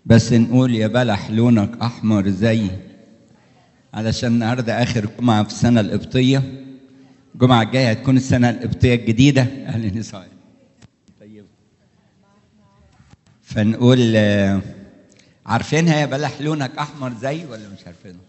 بس نقول يا بلح لونك احمر زي علشان النهارده اخر جمعه في السنه القبطيه الجمعه الجايه هتكون السنه القبطيه الجديده اهلا وسهلا طيب فنقول آه، عارفينها يا بلح لونك احمر زي ولا مش عارفينها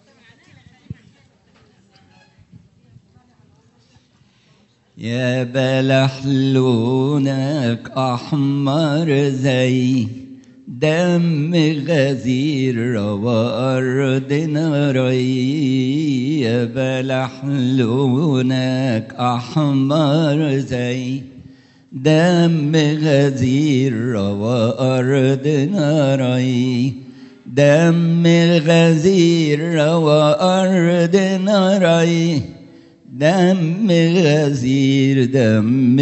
يا بلح لونك احمر زي دم غزير روى ارضنا ري يا بلح لونك احمر زي دم غزير روى ارضنا ري دم غزير روى ارضنا ري دم غزير دم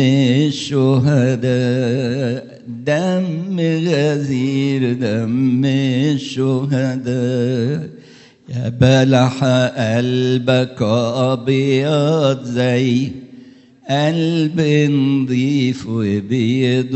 الشهداء دم غزير دم الشهداء يا بلح قلبك أبيض زي قلب نضيف وبيض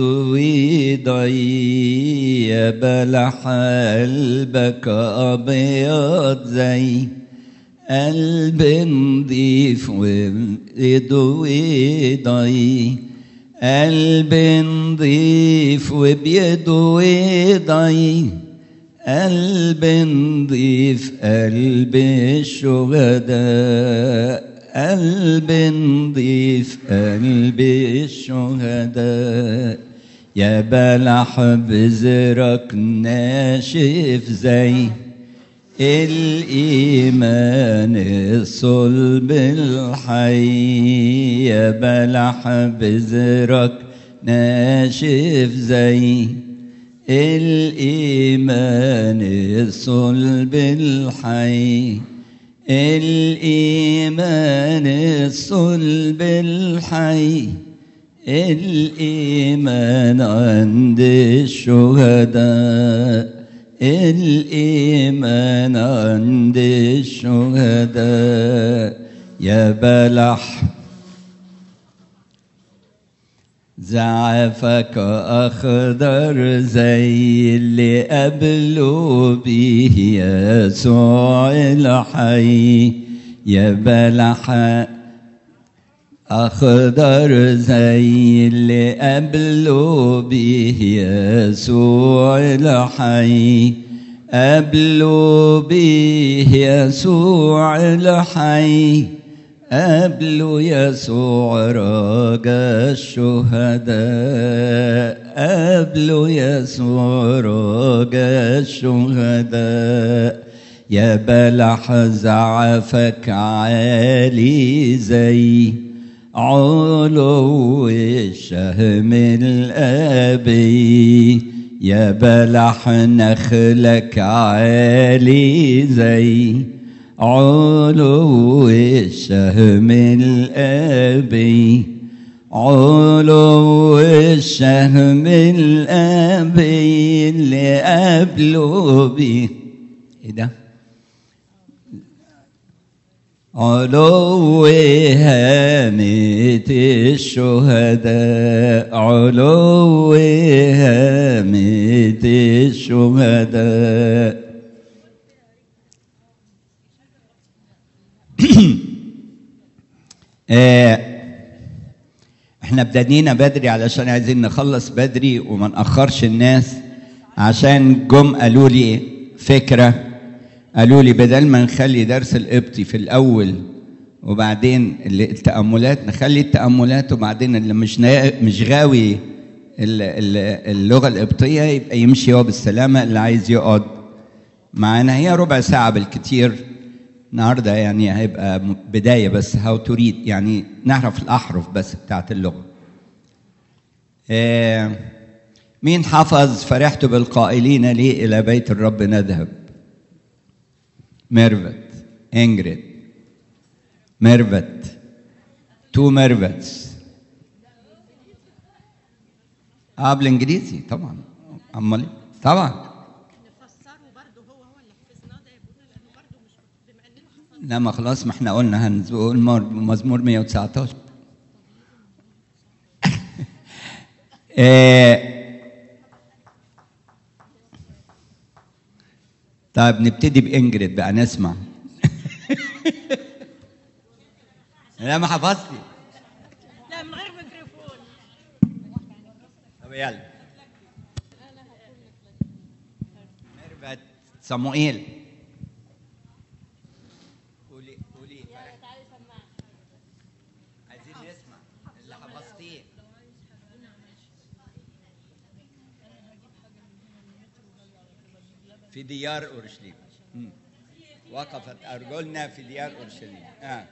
وضي يا بلح قلبك أبيض زي قلب نضيف وبيض وضي قلب نضيف وبيض وضي قلب نضيف قلب الشهداء قلب نضيف قلب الشهداء يا بلح بزرك ناشف زي الإيمان الصلب الحي يا بلح بزرك ناشف زي الإيمان الصلب الحي الإيمان الصلب الحي الإيمان عند الشهداء الإيمان عند الشهداء يا بلح زعفك أخضر زي اللي قبله به يسوع الحي يا بلح أخضر زي اللي قبله به يسوع الحي قبله به يسوع الحي قبله يسوع رجا الشهداء قبله يسوع رجا الشهداء يا بلح زعفك عالي زي علو الشهم الأبي يا بلح نخلك عالي زي علو الشهم الأبي علو الشهم الأبي اللي قبله بيه ايه ده؟ علو هامة الشهداء علو هامة الشهداء آه، احنا ابتدينا بدري علشان عايزين نخلص بدري وما ناخرش الناس عشان جم قالوا لي فكره قالوا لي بدل ما نخلي درس القبطي في الاول وبعدين اللي- التاملات نخلي التاملات وبعدين اللي مش نا- مش غاوي ال- ال- اللغه القبطيه يبقى يمشي هو بالسلامه اللي عايز يقعد معانا هي ربع ساعه بالكتير النهارده يعني هيبقى م- بدايه بس هاو تريد يعني نعرف الاحرف بس بتاعت اللغه آه، مين حفظ فرحت بالقائلين لي الى بيت الرب نذهب ميرفت انجريد ميرفت تو ميرفتس اه بالانجليزي طبعا امال إيه؟ طبعا نفسره برضه هو هو اللي حفظناه ده يقول لانه برضه مش بما اننا حفظنا لا ما خلاص ما احنا قلنا هنقول مر- مزمور 119 آه، طيب نبتدي بانجريد بقى نسمع لا ما حفظتي لا من غير ميكروفون طب يلا ميرفت صموئيل قولي قولي عايزين نسمع اللي حفظتيه في ديار اورشليم مم. وقفت ارجلنا في ديار اورشليم اه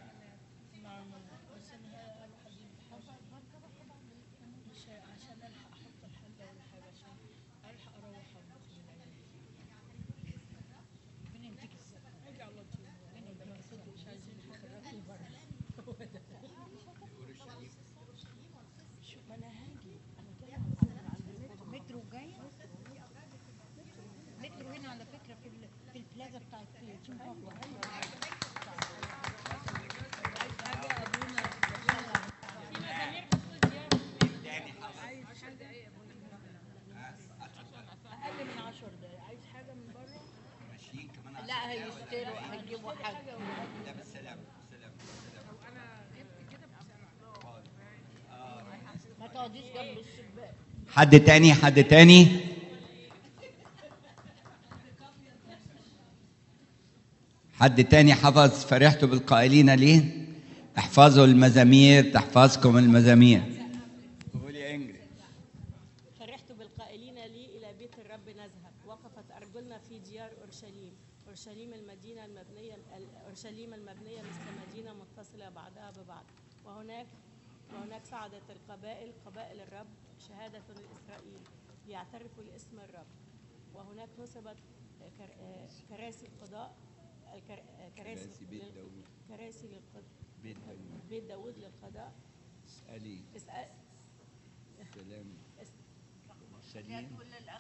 مترو جاي مترو هنا على فكره في ال- في البلازا بتاعت تيم اقل من 10 دقايق عايز حاجه من بره ماشيين كمان لا هيشتروا هيجيبوا حاجه لا بالسلام بالسلام ما تقعديش جنب الشباك حد تاني حد تاني حد تاني حفظ فرحت بالقائلين ليه احفظوا المزامير تحفظكم المزامير قولي يا انجري فرحت بالقائلين لي إلى بيت الرب نذهب وقفت أرجلنا في ديار أورشليم أورشليم المدينة المبنية أورشليم المبنية مثل مدينة متصلة بعضها ببعض وهناك وهناك صعدت القبائل قبائل الرب شهادة لإسرائيل ليعترفوا لاسم الرب وهناك نصبت كر- كراسي القضاء الكر- كراسي كراسي بيت لل- داوود. كراسي للقضاء بيت داوود بيت داود للقضاء اسالي اسأل سلام سليم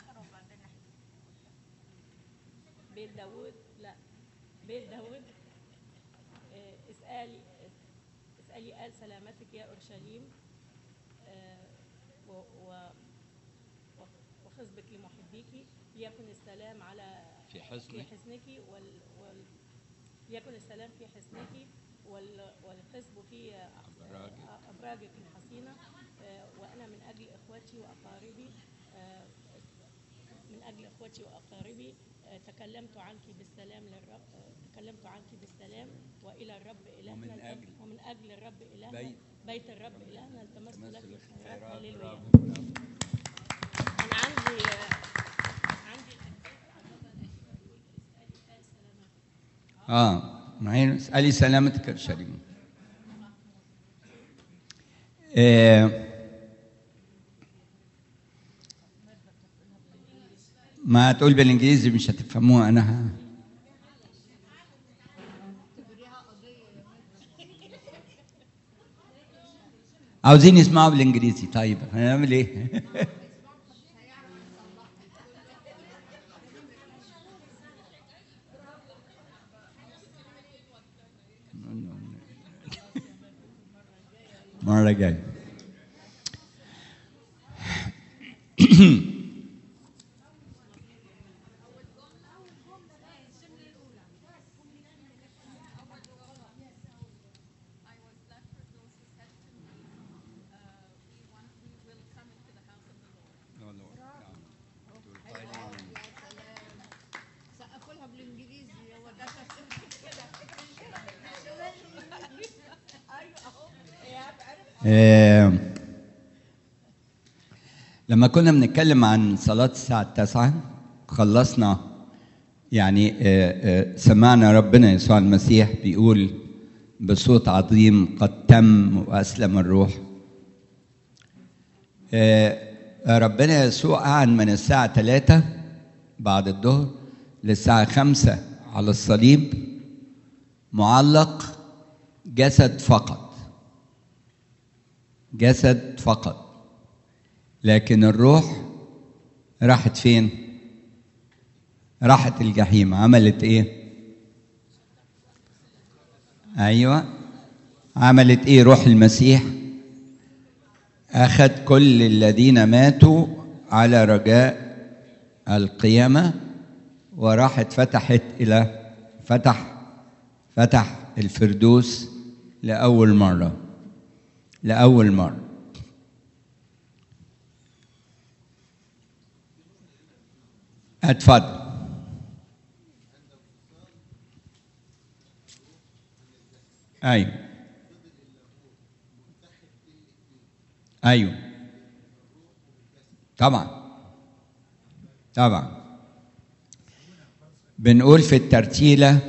بيت داود لا بيت داود آه، اسألي اسألي آل سلامتك يا أورشليم آه، و- و- و- وخصبك لمحبيك ليكن السلام على في حصنك. في حصنك وال, وال ليكن السلام في حصنك وال والخصب في أبراجك. آه، أبراجك الحصينة آه، وأنا من أجل إخوتي وأقاربي آه، من أجل إخوتي وأقاربي آه، تكلمت عنك بالسلام للرب آه، تكلمت عنك بالسلام وإلى الرب إلهنا ومن التم- أجل- ومن أجل الرب إلهنا بيت- بيت الرب إلهنا التمست تمثل لك الخيرات الخيرات هللويا برافو برافو أنا عندي آه، عندي اه معين اسالي سلامتك يا شريم آه ما تقول بالانجليزي مش هتفهموها انا ه- عاوزين يسمعوا بالانجليزي طيب هنعمل ايه مرة جاية I was glad for those who said to me, uh, we want, we will come into the house of the Lord. سقفوا لها بالانجليزي هو ده آه، لما كنا بنتكلم عن صلاة الساعة التاسعة خلصنا يعني آه، آه، سمعنا ربنا يسوع المسيح بيقول بصوت عظيم قد تم وأسلم الروح آه، ربنا يسوع قعد من الساعة 3 بعد الظهر للساعة 5 على الصليب معلق جسد فقط جسد فقط لكن الروح راحت فين راحت الجحيم عملت ايه ايوه عملت ايه روح المسيح اخذ كل الذين ماتوا على رجاء القيامه وراحت فتحت إلى فتح فتح الفردوس لأول مرة لأول مرة اتفضل ايوه ايوه طبعا طبعا بنقول في الترتيله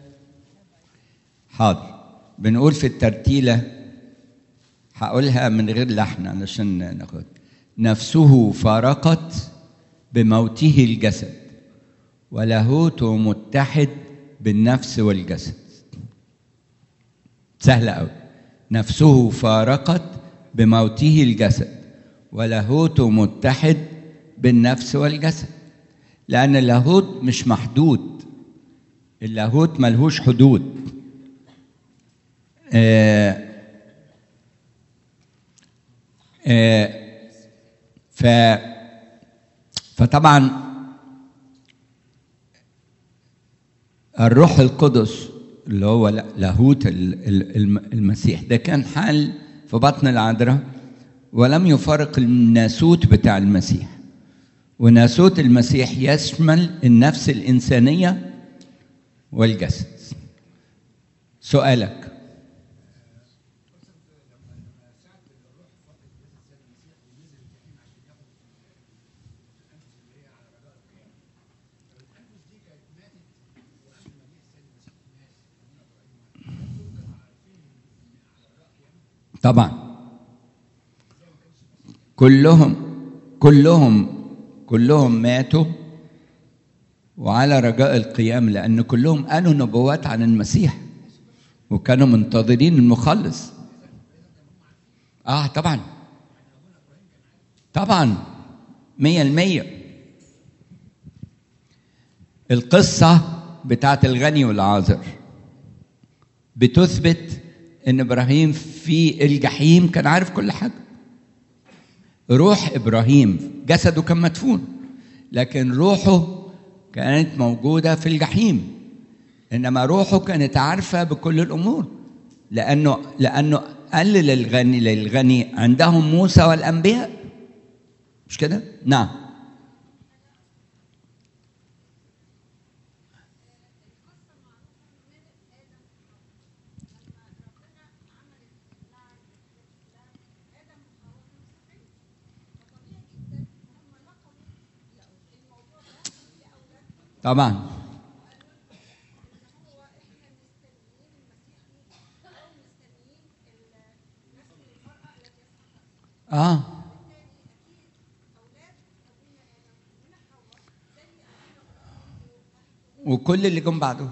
حاضر بنقول في الترتيله هقولها من غير لحن علشان ناخد نفسه فارقت بموته الجسد ولاهوته متحد بالنفس والجسد سهلة أوي نفسه فارقت بموته الجسد ولاهوته متحد بالنفس والجسد لأن اللاهوت مش محدود اللاهوت ملهوش حدود آه آه ف فطبعا الروح القدس اللي هو لاهوت المسيح ده كان حال في بطن العذراء ولم يفارق الناسوت بتاع المسيح وناسوت المسيح يشمل النفس الإنسانية والجسد سؤالك طبعا كلهم كلهم كلهم ماتوا وعلى رجاء القيام لأن كلهم قالوا نبوات عن المسيح وكانوا منتظرين المخلص اه طبعا طبعا مية المية القصة بتاعت الغني والعازر بتثبت ان ابراهيم في الجحيم كان عارف كل حاجه روح ابراهيم جسده كان مدفون لكن روحه كانت موجوده في الجحيم انما روحه كانت عارفه بكل الامور لانه لانه قال للغني للغني عندهم موسى والانبياء مش كده نعم طبعا اه وكل اللي جم بعده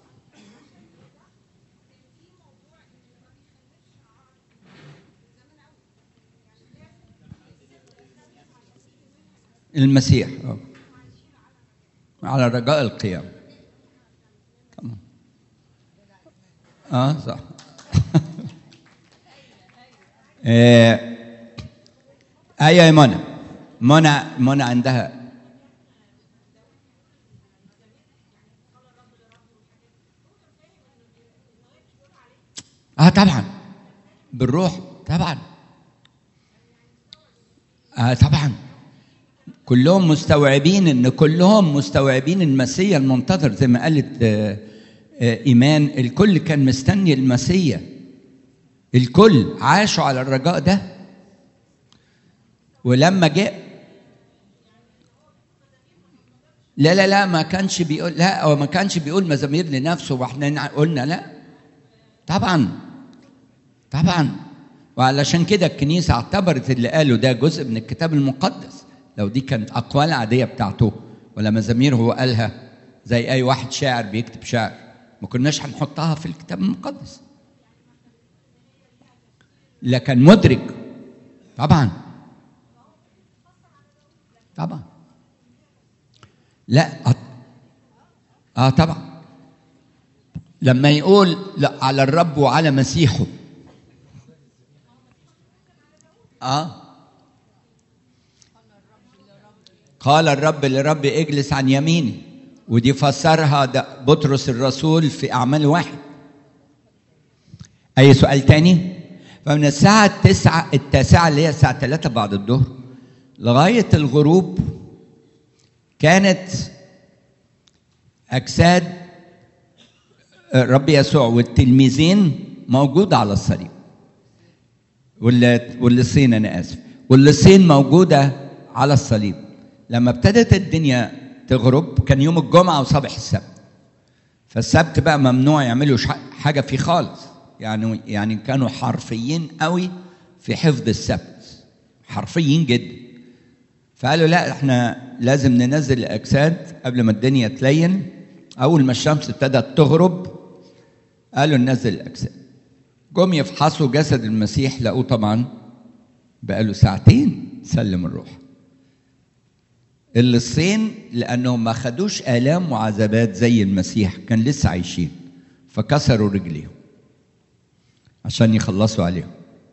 المسيح اه على رجاء القيام تمام اه صح آه ايوه يا منى منى منى عندها اه طبعا بالروح طبعا اه طبعا كلهم مستوعبين ان كلهم مستوعبين المسيا المنتظر زي ما قالت آه آه ايمان الكل كان مستني المسيا الكل عاشوا على الرجاء ده ولما جاء لا لا لا ما كانش بيقول لا هو ما كانش بيقول مزامير لنفسه واحنا قلنا لا طبعا طبعا وعلشان كده الكنيسه اعتبرت اللي قاله ده جزء من الكتاب المقدس لو دي كانت اقوال عاديه بتاعته ولا مزامير هو قالها زي اي واحد شاعر بيكتب شعر ما كناش هنحطها في الكتاب المقدس لكن مدرك طبعا طبعا لا اه, آه طبعا لما يقول لا على الرب وعلى مسيحه اه قال الرب لرب اجلس عن يميني ودي فسرها ده بطرس الرسول في أعمال واحد أي سؤال تاني؟ فمن الساعة التسعة التاسعة اللي هي الساعة 3 بعد الظهر لغاية الغروب كانت أجساد الرب يسوع والتلميذين موجودة على الصليب واللي واللصين أنا آسف واللصين موجودة على الصليب لما ابتدت الدنيا تغرب كان يوم الجمعة وصباح السبت فالسبت بقى ممنوع يعملوا ش- حاجة فيه خالص يعني يعني كانوا حرفيين قوي في حفظ السبت حرفيين جدا فقالوا لا احنا لازم ننزل الاجساد قبل ما الدنيا تلين اول ما الشمس ابتدت تغرب قالوا ننزل الاجساد جم يفحصوا جسد المسيح لقوه طبعا بقاله ساعتين سلم الروح اللصين لانهم ما خدوش الام وعذابات زي المسيح كان لسه عايشين فكسروا رجليهم عشان يخلصوا عليهم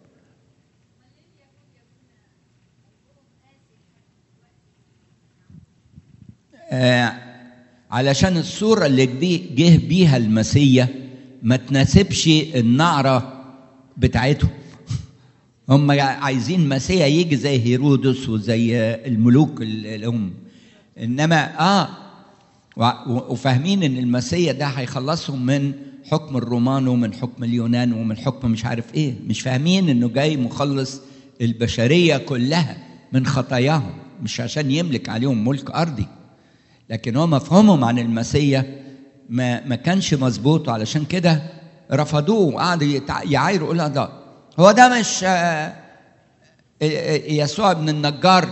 آه علشان الصورة اللي جبي- جه بيها المسيا ما تناسبش النعرة بتاعتهم هم عايزين مسيا يجي زي هيرودس وزي الملوك اللي هم انما اه وع- وفاهمين ان المسيا ده هيخلصهم من حكم الرومان ومن حكم اليونان ومن حكم مش عارف ايه مش فاهمين انه جاي مخلص البشريه كلها من خطاياهم مش عشان يملك عليهم ملك ارضي لكن هو مفهومهم عن المسيا ما ما كانش مظبوط علشان كده رفضوه وقعدوا يتع- يعايروا يقولوا ده هو ده مش آه، آه، يسوع ابن النجار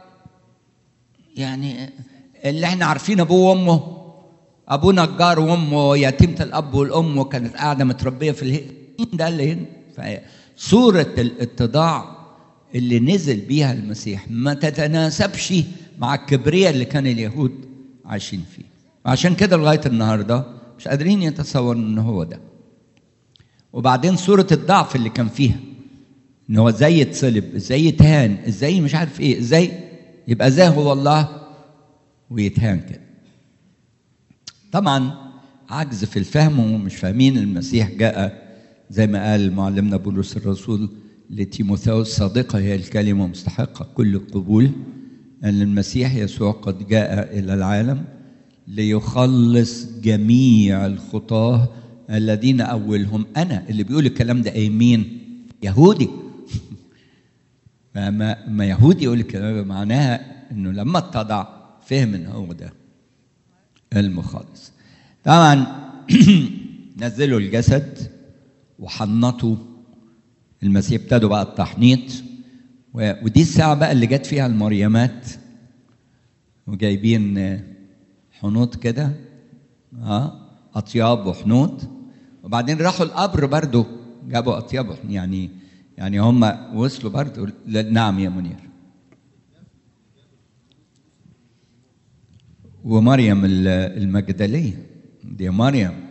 يعني اللي احنا عارفين ابوه وامه ابوه نجار وامه يتيمه الاب والام وكانت قاعده متربيه في الهند مين ده اللي هنا صوره الاتضاع اللي نزل بيها المسيح ما تتناسبش مع الكبرياء اللي كان اليهود عايشين فيه وعشان كده لغايه النهارده مش قادرين يتصوروا ان هو ده وبعدين صوره الضعف اللي كان فيها ان هو ازاي يتصلب ازاي يتهان ازاي مش عارف ايه ازاي يبقى ازاي هو الله ويتهان كده طبعا عجز في الفهم ومش فاهمين المسيح جاء زي ما قال معلمنا بولس الرسول لتيموثاوس صادقة هي الكلمة مستحقة كل القبول أن المسيح يسوع قد جاء إلى العالم ليخلص جميع الخطاة الذين أولهم أنا اللي بيقول الكلام ده أي مين؟ يهودي فما ما يهودي يقول الكلام ده معناها انه لما اتضع فهم ان هو ده المخلص طبعا نزلوا الجسد وحنطوا المسيح ابتدوا بقى التحنيط و- ودي الساعة بقى اللي جت فيها المريمات وجايبين حنوط كده اه اطياب وحنوط وبعدين راحوا القبر برضو جابوا اطياب وحنوط يعني يعني هم وصلوا برضو ل- نعم يا منير ومريم ال- المجدلية دي مريم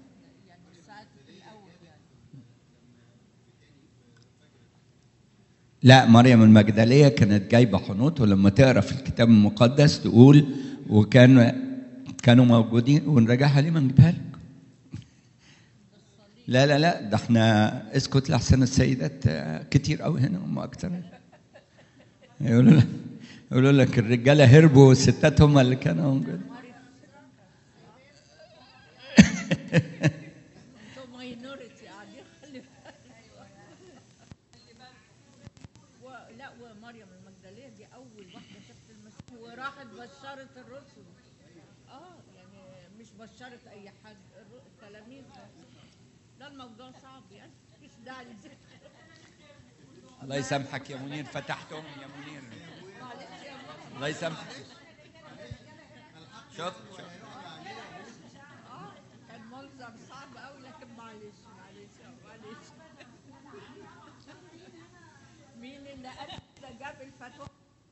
لا مريم المجدلية كانت جايبة حنوط ولما تقرا في الكتاب المقدس تقول وكان كانوا موجودين ونرجعها ليه ما نجيبها لك لا لا لا ده احنا اسكت لحسن السيدات آه، كتير قوي هنا هم اكتر يقولوا لك يقولوا لك الرجاله هربوا والستات هم اللي كانوا موجودين انتوا ماينورتي قاعدين خلي و- لا ومريم المجدليه دي اول واحده شافت المسيح وراحت بشرت الرسل اه يعني مش بشرت اي حد الر- التلاميذ ده الموضوع صعب يعني مش داعي لذكر. الله يسامحك يا منير فتحتهم يا منير الله يسامحك شوف شوف اه كان منظر صعب قوي لكن معلش معلش معلش مين اللي قال ده جاب الفتوى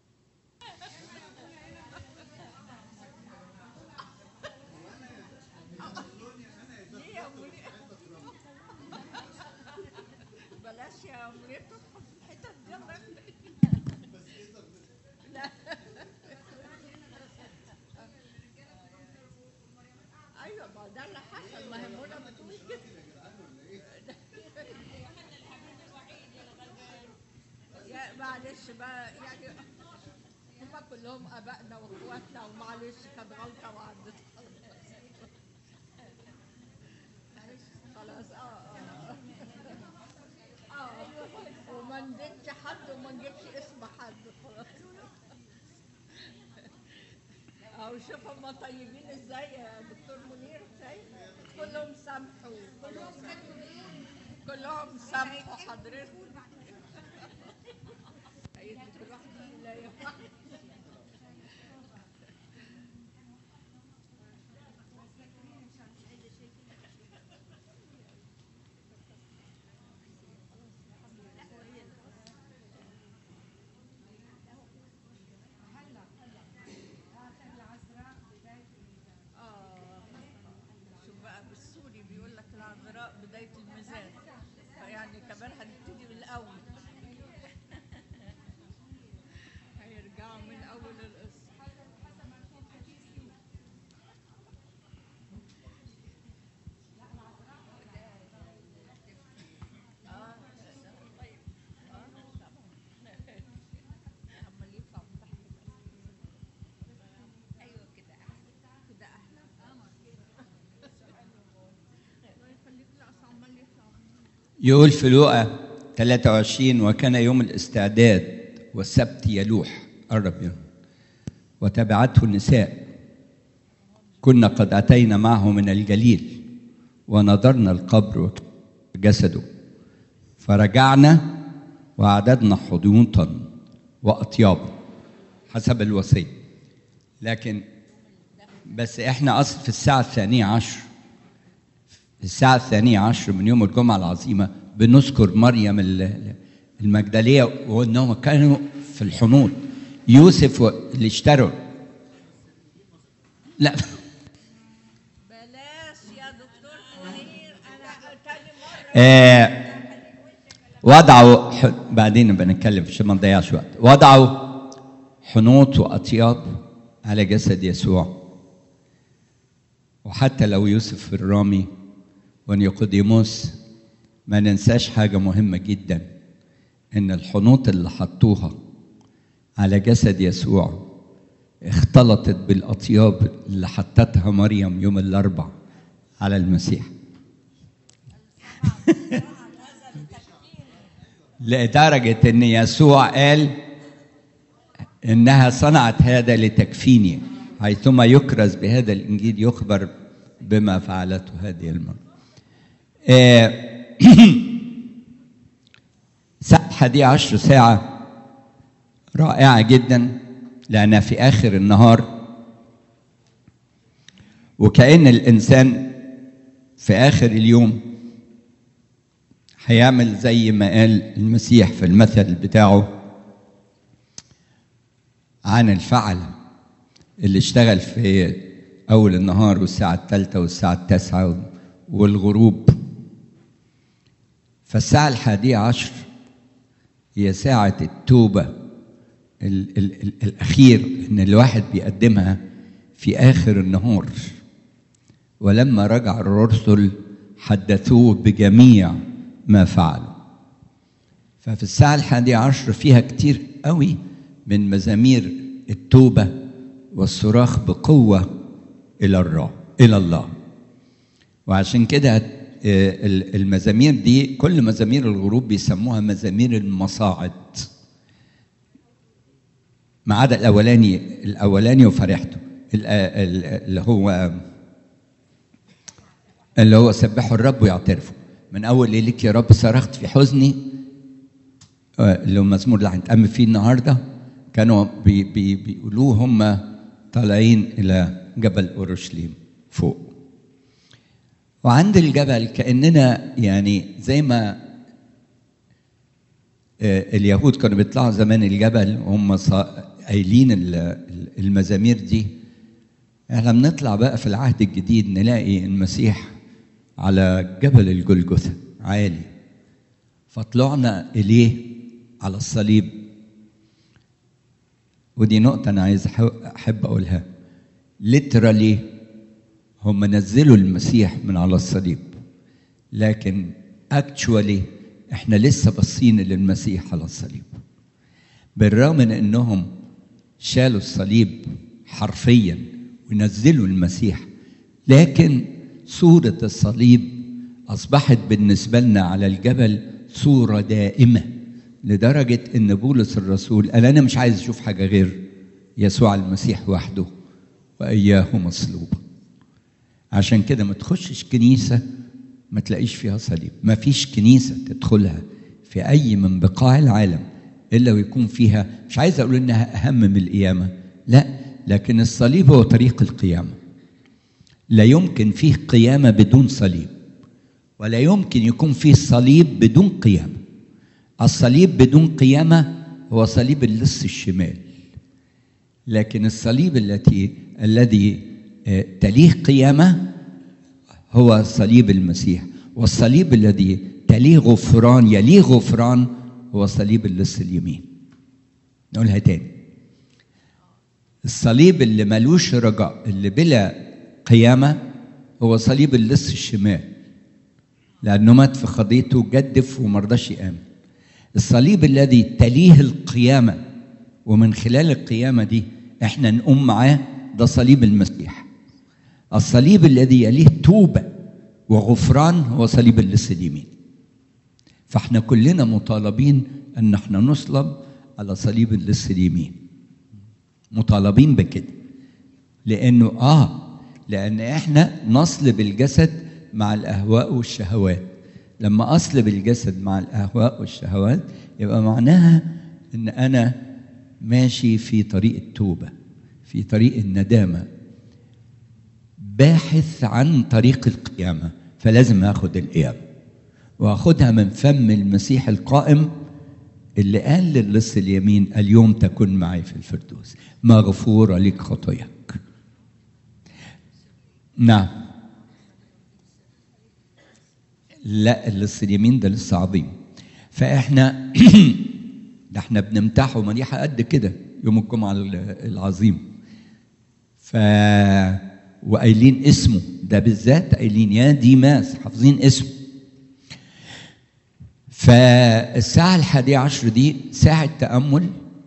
ليه يا منير بلاش يا منير تدخل في الحتت دي لا اه ده اللي حصل ما هي منى بتقول كده يا معلش بقى يعني هما كلهم ابائنا واخواتنا ومعلش كانت غلطه وعدت خلاص اه اه اه وما نديتش حد وما نجيبش اسم حد خلاص اهو شوف هما طيبين ازاي يا دكتور منير شايف كلهم سامحوا كلهم كلهم سامحوا حضرتك هيدي كل واحد لا يفعل اه شوف بقى بالسوري بيقول لك العذراء بداية الميزان فيعني كمان هنبتدي من الأول هيرجعوا من أول القصة اه طيب اه طبعا عمال يطلع من تحت ايوه كده احلى كده احلى الله يخليك لا أصل عمال يطلع يقول في لوقا 23 وكان يوم الاستعداد والسبت يلوح قرب يوم وتبعته النساء كنا قد أتينا معه من الجليل ونظرنا القبر وجسده فرجعنا وأعددنا حنوطا وأطيابا حسب الوصية لكن بس احنا أصل في الساعة الثانية عشر الساعة الثانية عشر من يوم الجمعة العظيمة بنذكر مريم ال- المجدلية وأنهم كانوا في الحنوط يوسف اللي اشتروا لا بلاش يا دكتور منير انا تاني مره آه وضعوا ح- بعدين نبقى نتكلم عشان ما نضيعش وقت وضعوا حنوط واطياب على جسد يسوع وحتى لو يوسف الرامي ونيقوديموس ما ننساش حاجه مهمه جدا ان الحنوط اللي حطوها على جسد يسوع اختلطت بالاطياب اللي حطتها مريم يوم الاربع على المسيح لدرجة إن يسوع قال إنها صنعت هذا لتكفيني حيثما يكرز بهذا الإنجيل يخبر بما فعلته هذه المرة آه، ساعة دي عشر ساعة رائعة جدا لأنها في آخر النهار وكأن الإنسان في آخر اليوم هيعمل زي ما قال المسيح في المثل بتاعه عن الفعل اللي اشتغل في أول النهار والساعة الثالثة والساعة التاسعة والغروب فالساعة الحادية عشر هي ساعة التوبة ال ال ال الأخير إن الواحد بيقدمها في آخر النهار ولما رجع الرسل حدثوه بجميع ما فعلوا ففي الساعة الحادية عشر فيها كتير قوي من مزامير التوبة والصراخ بقوة إلى الرب إلى الله وعشان كده آه، ال- المزامير دي كل مزامير الغروب بيسموها مزامير المصاعد ما عدا الاولاني الاولاني وفرحته ال- ال- اللي هو اللي هو سبحوا الرب ويعترفوا من اول ليلك يا رب صرخت في حزني آه، اللي هو المزمور اللي هنتأمل فيه النهارده كانوا بي بي بيقولوه هم طالعين الى جبل اورشليم فوق وعند الجبل كاننا يعني زي ما آه، اليهود كانوا بيطلعوا زمان الجبل وهم صا- قايلين ال- ال- المزامير دي احنا بنطلع بقى في العهد الجديد نلاقي المسيح على جبل الجلجثة عالي فطلعنا إليه على الصليب ودي نقطة أنا عايز أح- أحب أقولها literally هم نزلوا المسيح من على الصليب لكن اكشوالي احنا لسه باصين للمسيح على الصليب بالرغم من انهم شالوا الصليب حرفيا ونزلوا المسيح لكن صورة الصليب أصبحت بالنسبة لنا على الجبل صورة دائمة لدرجة إن بولس الرسول قال أنا مش عايز أشوف حاجة غير يسوع المسيح وحده وإياه مصلوبا عشان كده ما تخشش كنيسة ما تلاقيش فيها صليب ما فيش كنيسة تدخلها في أي من بقاع العالم إلا ويكون فيها مش عايز أقول إنها أهم من القيامة لا لكن الصليب هو طريق القيامة لا يمكن فيه قيامة بدون صليب ولا يمكن يكون فيه صليب بدون قيامة الصليب بدون قيامة هو صليب اللص الشمال لكن الصليب التي الذي آه، تليه قيامة هو صليب المسيح والصليب الذي تليه غفران يليه غفران هو صليب اللص اليمين نقولها تاني الصليب اللي ملوش رجاء اللي بلا قيامة هو صليب اللص الشمال لأنه مات في خضيته جدف ومرضاش يآمن الصليب الذي تليه القيامة ومن خلال القيامة دي احنا نقوم معاه ده صليب المسيح الصليب الذي يليه توبة وغفران هو صليب اللص اليمين فاحنا كلنا مطالبين ان احنا نصلب على صليب اللص اليمين مطالبين بكده لانه اه لان احنا نصلب الجسد مع الاهواء والشهوات لما اصلب الجسد مع الاهواء والشهوات يبقى معناها ان انا ماشي في طريق التوبه في طريق الندامه باحث عن طريق القيامه فلازم اخد القيامه واخدها من فم المسيح القائم اللي قال للص اليمين اليوم تكن معي في الفردوس مغفورة لك خطاياك نعم لا اللص اليمين ده لسه عظيم فاحنا ده احنا بنمتحه مليحة قد كده يوم الجمعة العظيم ف وقايلين اسمه ده بالذات قايلين يا ديماس حافظين اسمه فالساعة الحادية عشر دي ساعة تأمل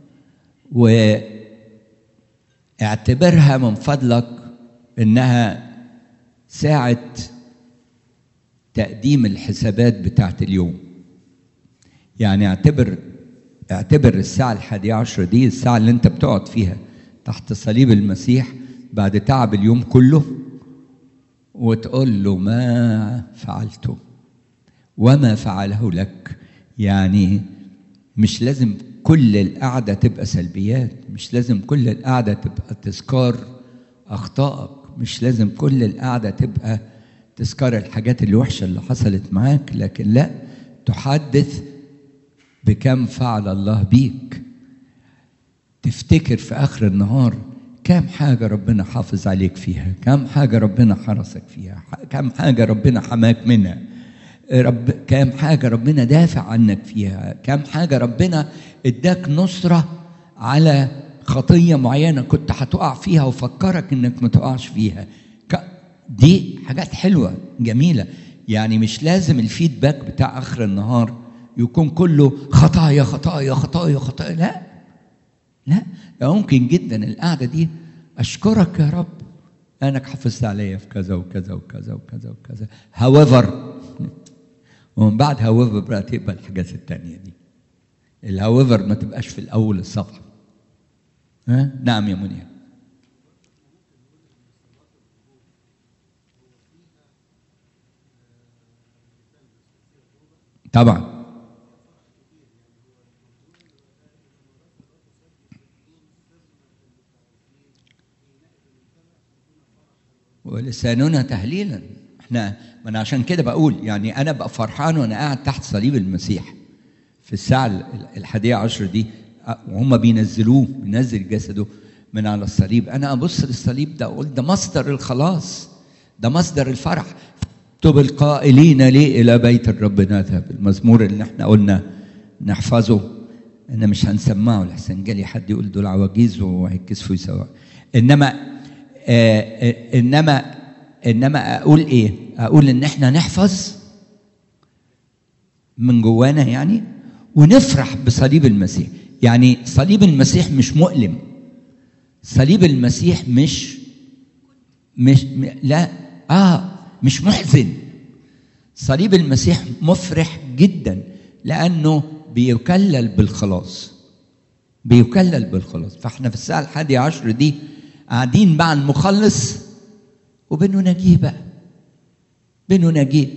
واعتبرها من فضلك إنها ساعة تقديم الحسابات بتاعت اليوم يعني اعتبر اعتبر الساعة الحادية عشر دي الساعة اللي انت بتقعد فيها تحت صليب المسيح بعد تعب اليوم كله وتقول له ما فعلته وما فعله لك يعني مش لازم كل القعدة تبقى سلبيات مش لازم كل القعدة تبقى تذكار أخطائك مش لازم كل القعدة تبقى تذكار الحاجات الوحشة اللي حصلت معاك لكن لا تحدث بكم فعل الله بيك تفتكر في آخر النهار كم حاجة ربنا حافظ عليك فيها كم حاجة ربنا حرسك فيها كم حاجة ربنا حماك منها رب كام حاجة ربنا دافع عنك فيها كام حاجة ربنا اداك نصرة على خطية معينة كنت هتقع فيها وفكرك انك ما تقعش فيها دي حاجات حلوة جميلة يعني مش لازم الفيدباك بتاع اخر النهار يكون كله خطايا خطايا خطايا خطايا لا لا ده ممكن جدا القعدة دي اشكرك يا رب انك حافظت عليا في كذا وكذا وكذا وكذا وكذا however ومن بعد هاويفر بقى تقبل الحاجات التانية دي الهاويفر ما تبقاش في الأول الصفحة ها؟ نعم يا منير طبعا ولساننا تهليلا احنا ما انا عشان كده بقول يعني انا ببقى فرحان وانا قاعد تحت صليب المسيح في الساعه الحادية عشر دي وهم بينزلوه بينزل جسده من على الصليب انا ابص للصليب ده اقول ده مصدر الخلاص ده مصدر الفرح اكتب القائلين لي الى بيت الرب نذهب المزمور اللي احنا قلنا نحفظه انا مش هنسمعه لحسن جالي حد يقول دول عواجيز وهيتكسفوا يسوا انما آه آه انما انما اقول ايه اقول ان احنا نحفظ من جوانا يعني ونفرح بصليب المسيح يعني صليب المسيح مش مؤلم صليب المسيح مش مش م- لا اه مش محزن صليب المسيح مفرح جدا لانه بيكلل بالخلاص بيكلل بالخلاص فاحنا في الساعه الحادية عشر دي قاعدين مع المخلص وبنناجيه بقى بنناجيه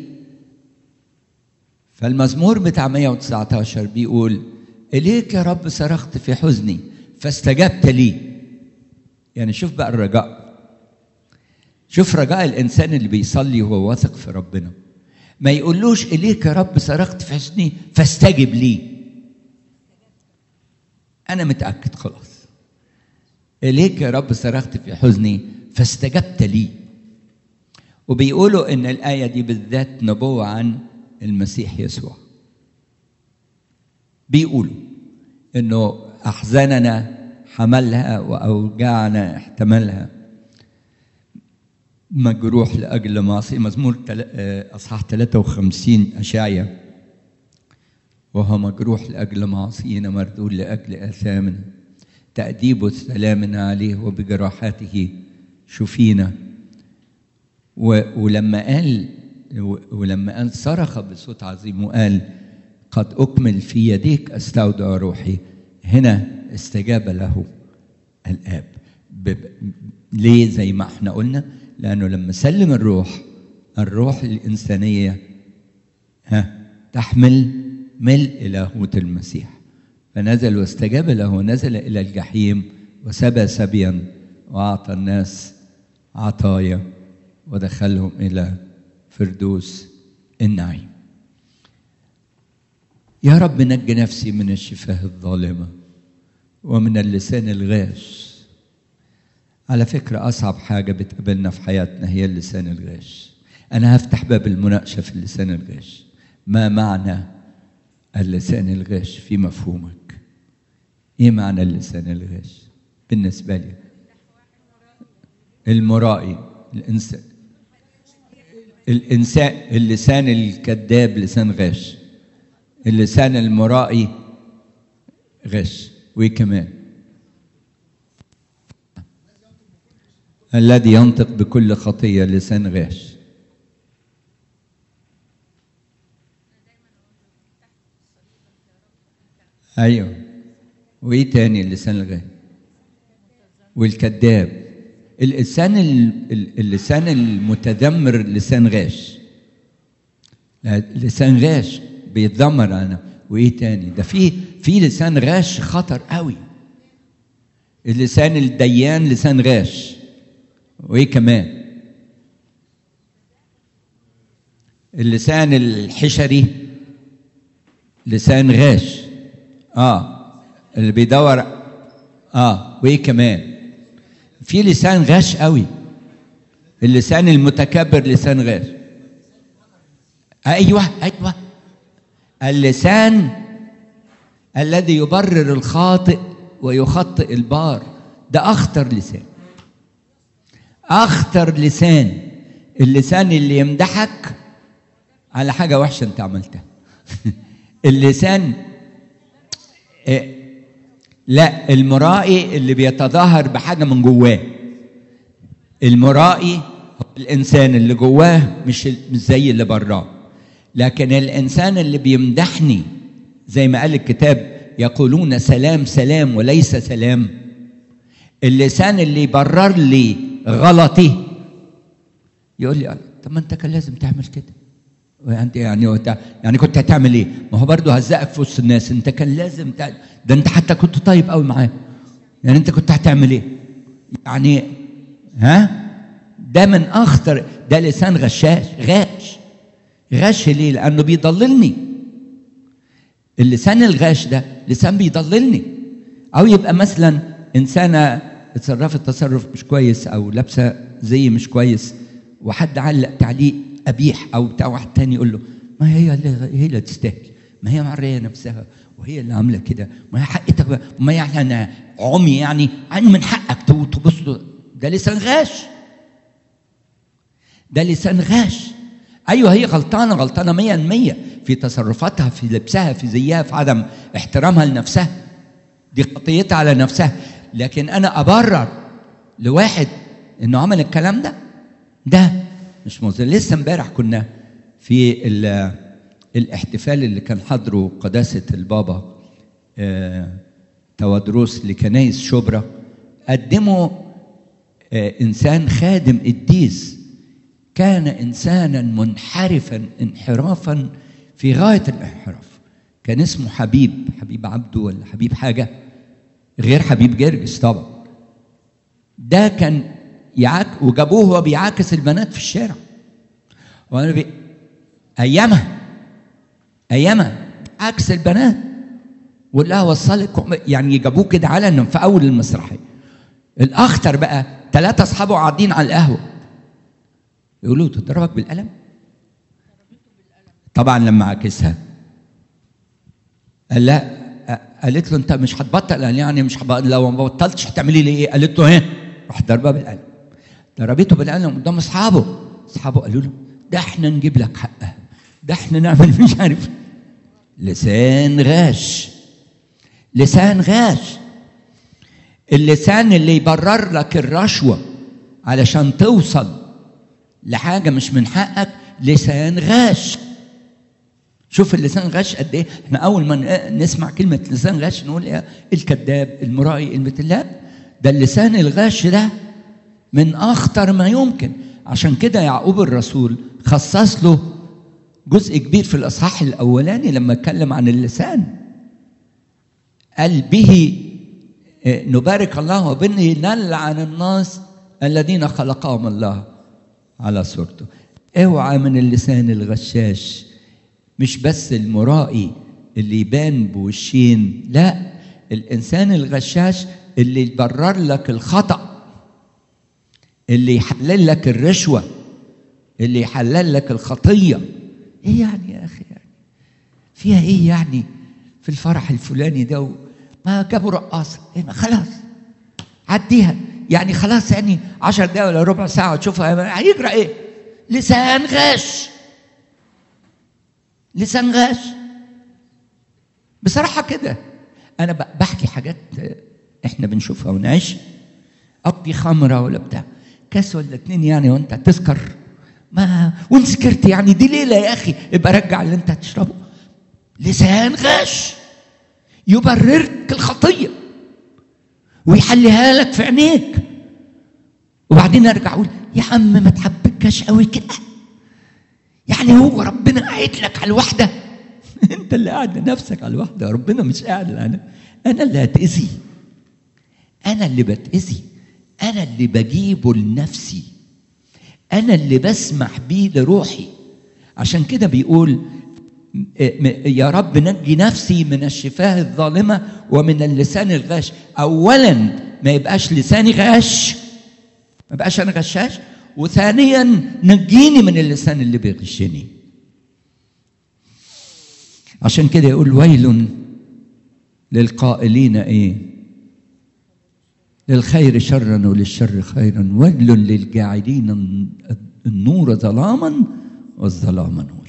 فالمزمور بتاع 119 بيقول إليك يا رب صرخت في حزني فاستجبت لي يعني شوف بقى الرجاء شوف رجاء الإنسان اللي بيصلي وهو واثق في ربنا ما يقولوش إليك يا رب صرخت في حزني فاستجب لي أنا متأكد خلاص إليك يا رب صرخت في حزني فاستجبت لي وبيقولوا ان الايه دي بالذات نبوه عن المسيح يسوع بيقولوا انه احزاننا حملها واوجاعنا احتملها مجروح لاجل معصيه مزمور تل- آه، اصحاح 53 اشعيا وهو مجروح لاجل معصينا مردود لاجل اثامنا تاديب سلامنا عليه وبجراحاته شفينا و- ولما قال و- ولما قال صرخ بصوت عظيم وقال قد أكمل في يديك أستودع روحي هنا استجاب له الآب ب- ب- ليه زي ما احنا قلنا لأنه لما سلم الروح الروح الإنسانية ها تحمل ملء لاهوت المسيح فنزل واستجاب له نزل إلى الجحيم وسبى سبيا وأعطى الناس عطايا ودخلهم إلى فردوس النعيم يا رب نج نفسي من الشفاه الظالمة ومن اللسان الغاش على فكرة أصعب حاجة بتقابلنا في حياتنا هي اللسان الغاش أنا هفتح باب المناقشة في اللسان الغاش ما معنى اللسان الغاش في مفهومك إيه معنى اللسان الغاش بالنسبة لي المرائي الإنسان الإنسان اللسان الكذاب لسان غاش اللسان المرائي غش وايه كمان الذي ينطق بكل خطيه لسان غاش ايوه وايه تاني اللسان الغاش والكذاب اللسان ال- ال- اللسان المتذمر لسان غاش لا، لسان غاش بيتذمر انا وايه تاني ده في في لسان غاش خطر قوي اللسان الديان لسان غاش وايه كمان اللسان الحشري لسان غاش اه اللي بيدور اه وايه كمان في لسان غاش قوي اللسان المتكبر لسان غاش ايوه ايوه اللسان الذي يبرر الخاطئ ويخطئ البار ده اخطر لسان اخطر لسان اللسان اللي يمدحك على حاجه وحشه انت عملتها اللسان إيه، لا المرائي اللي بيتظاهر بحاجه من جواه المرائي هو الانسان اللي جواه مش مش زي اللي براه لكن الانسان اللي بيمدحني زي ما قال الكتاب يقولون سلام سلام وليس سلام اللسان اللي يبرر لي غلطي يقول لي طب ما انت كان لازم تعمل كده وانت يعني وت- يعني كنت هتعمل ايه؟ ما هو برضه هزقك في وسط الناس انت كان لازم تع... ده انت حتى كنت طيب قوي معاه يعني انت كنت هتعمل ايه؟ يعني ها؟ ده من اخطر ده لسان غشاش غاش غش ليه؟ لانه بيضللني اللسان الغاش ده لسان بيضللني او يبقى مثلا انسانه اتصرفت تصرف مش كويس او لابسه زي مش كويس وحد علق تعليق قبيح او بتاع واحد تاني يقول له ما هي اللي هي اللي تستاهل ما هي معريه نفسها وهي اللي عامله كده ما هي حقتك بقى. ما يعني انا عمي يعني يعني من حقك تو- تبص له. ده لسان غاش ده لسان غاش ايوه هي غلطانه غلطانه مية المية في تصرفاتها في لبسها في زيها في عدم احترامها لنفسها دي خطيتها على نفسها لكن انا ابرر لواحد انه عمل الكلام ده ده مش مظلم لسه امبارح كنا في ال- الاحتفال اللي كان حضره قداسه البابا آه، تودروس لكنايس شبرا قدموا آه، انسان خادم قديس كان انسانا منحرفا انحرافا في غايه الانحراف كان اسمه حبيب حبيب عبده ولا حبيب حاجه غير حبيب جرجس طبعا ده كان يعاك وجابوه وهو بيعاكس البنات في الشارع وانا بي... ايامها ايامها عكس البنات وقال لها وصلك يعني جابوه كده علنا في اول المسرحيه الاخطر بقى ثلاثه اصحابه قاعدين على القهوه يقولوا تضربك بالقلم طبعا لما عكسها قال لا أ- قالت له انت مش هتبطل قال يعني مش هب... لو ما بطلتش هتعملي لي ايه قالت له ايه راح ضربها بالقلم ضربته بالقلم قدام اصحابه اصحابه قالوا له ده احنا نجيب لك حقها ده احنا نعمل مش عارف لسان غاش لسان غاش اللسان اللي يبرر لك الرشوة علشان توصل لحاجة مش من حقك لسان غاش شوف اللسان غاش قد ايه احنا اول ما ن- نسمع كلمة لسان غاش نقول ايه الكذاب المرائي المثل لا ده اللسان الغاش ده من اخطر ما يمكن عشان كده يعقوب الرسول خصص له جزء كبير في الاصحاح الاولاني لما اتكلم عن اللسان قال به آه، نبارك الله وبه نلعن الناس الذين خلقهم الله على صورته اوعى من اللسان الغشاش مش بس المرائي اللي يبان بوشين لا الانسان الغشاش اللي يبرر لك الخطأ اللي يحلل لك الرشوة اللي يحلل لك الخطية ايه يعني يا اخي يعني فيها ايه يعني في الفرح الفلاني ده و- ما جابوا رقاصة إيه ما خلاص عديها يعني خلاص يعني عشر دقايق ولا ربع ساعة تشوفها هيجرى ايه لسان غاش لسان غاش بصراحة كده أنا ب- بحكي حاجات آه، إحنا بنشوفها ونعيش أقضي خمرة ولا بتاع كاس ولا اتنين يعني وأنت تسكر ما وإن سكرت يعني دي ليلة يا أخي ابقى رجع اللي أنت هتشربه لسان غاش يبررك الخطية ويحليها لك في عينيك وبعدين ارجع اقول يا عم ما تحبكش قوي كده يعني هو ربنا قاعد لك على الواحده انت اللي قاعد نفسك على الواحده ربنا مش قاعد انا انا اللي هتاذي انا اللي بتاذي انا اللي بجيبه لنفسي انا اللي بسمح بيه لروحي عشان كده بيقول يا رب نجي نفسي من الشفاه الظالمه ومن اللسان الغاش اولا ما يبقاش لساني غاش ما بقاش انا غشاش وثانيا نجيني من اللسان اللي بيغشني عشان كده يقول ويل للقائلين ايه للخير شرا وللشر خيرا ويل للجاعلين النور ظلاما والظلام نورا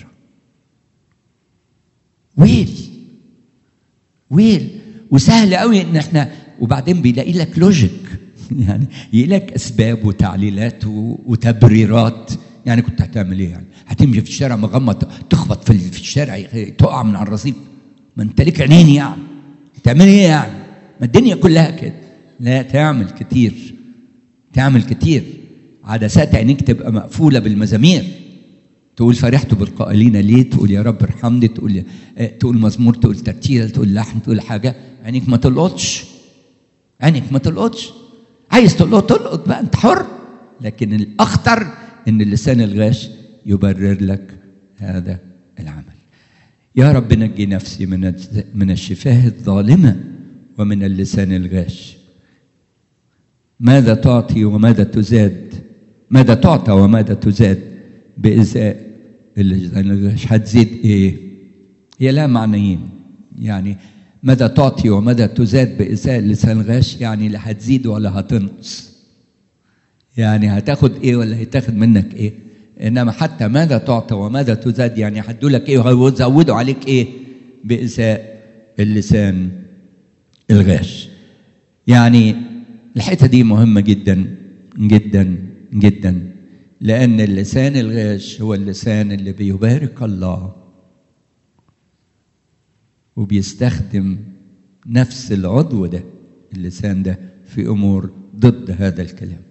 ويل ويل وسهل قوي ان احنا وبعدين بيلاقي لك لوجيك يعني يلاقي لك اسباب وتعليلات و- وتبريرات يعني كنت هتعمل ايه يعني هتمشي في الشارع مغمض تخبط في ال- في الشارع يخ- تقع من على الرصيف ما انت ليك عينين يعني تعمل ايه يعني ما الدنيا كلها كده لا تعمل كتير تعمل كتير عدسات عينيك تبقى مقفوله بالمزامير تقول فرحت بالقائلين ليه تقول يا رب ارحمني تقول يا- آه، تقول مزمور تقول ترتيل تقول لحن تقول حاجه عينيك ما تلقطش عينك ما تلقطش عايز تلقط تلقط بقى انت حر لكن الاخطر ان اللسان الغاش يبرر لك هذا العمل يا رب نجي نفسي من الز- من الشفاه الظالمه ومن اللسان الغاش ماذا تعطي وماذا تزاد ماذا تعطى وماذا تزاد بإزاء اللسان الغاش هتزيد ايه هي لا معنيين يعني ماذا تعطي وماذا تزاد بإزاء اللسان الغاش يعني لا هتزيد ولا هتنقص يعني هتاخد ايه ولا هيتاخد منك ايه انما حتى ماذا تعطى وماذا تزاد يعني هدوا لك ايه ويزودوا عليك ايه بإزاء اللسان الغاش يعني الحته دي مهمه جدا جدا جدا لان اللسان الغاش هو اللسان اللي بيبارك الله وبيستخدم نفس العضو ده اللسان ده في امور ضد هذا الكلام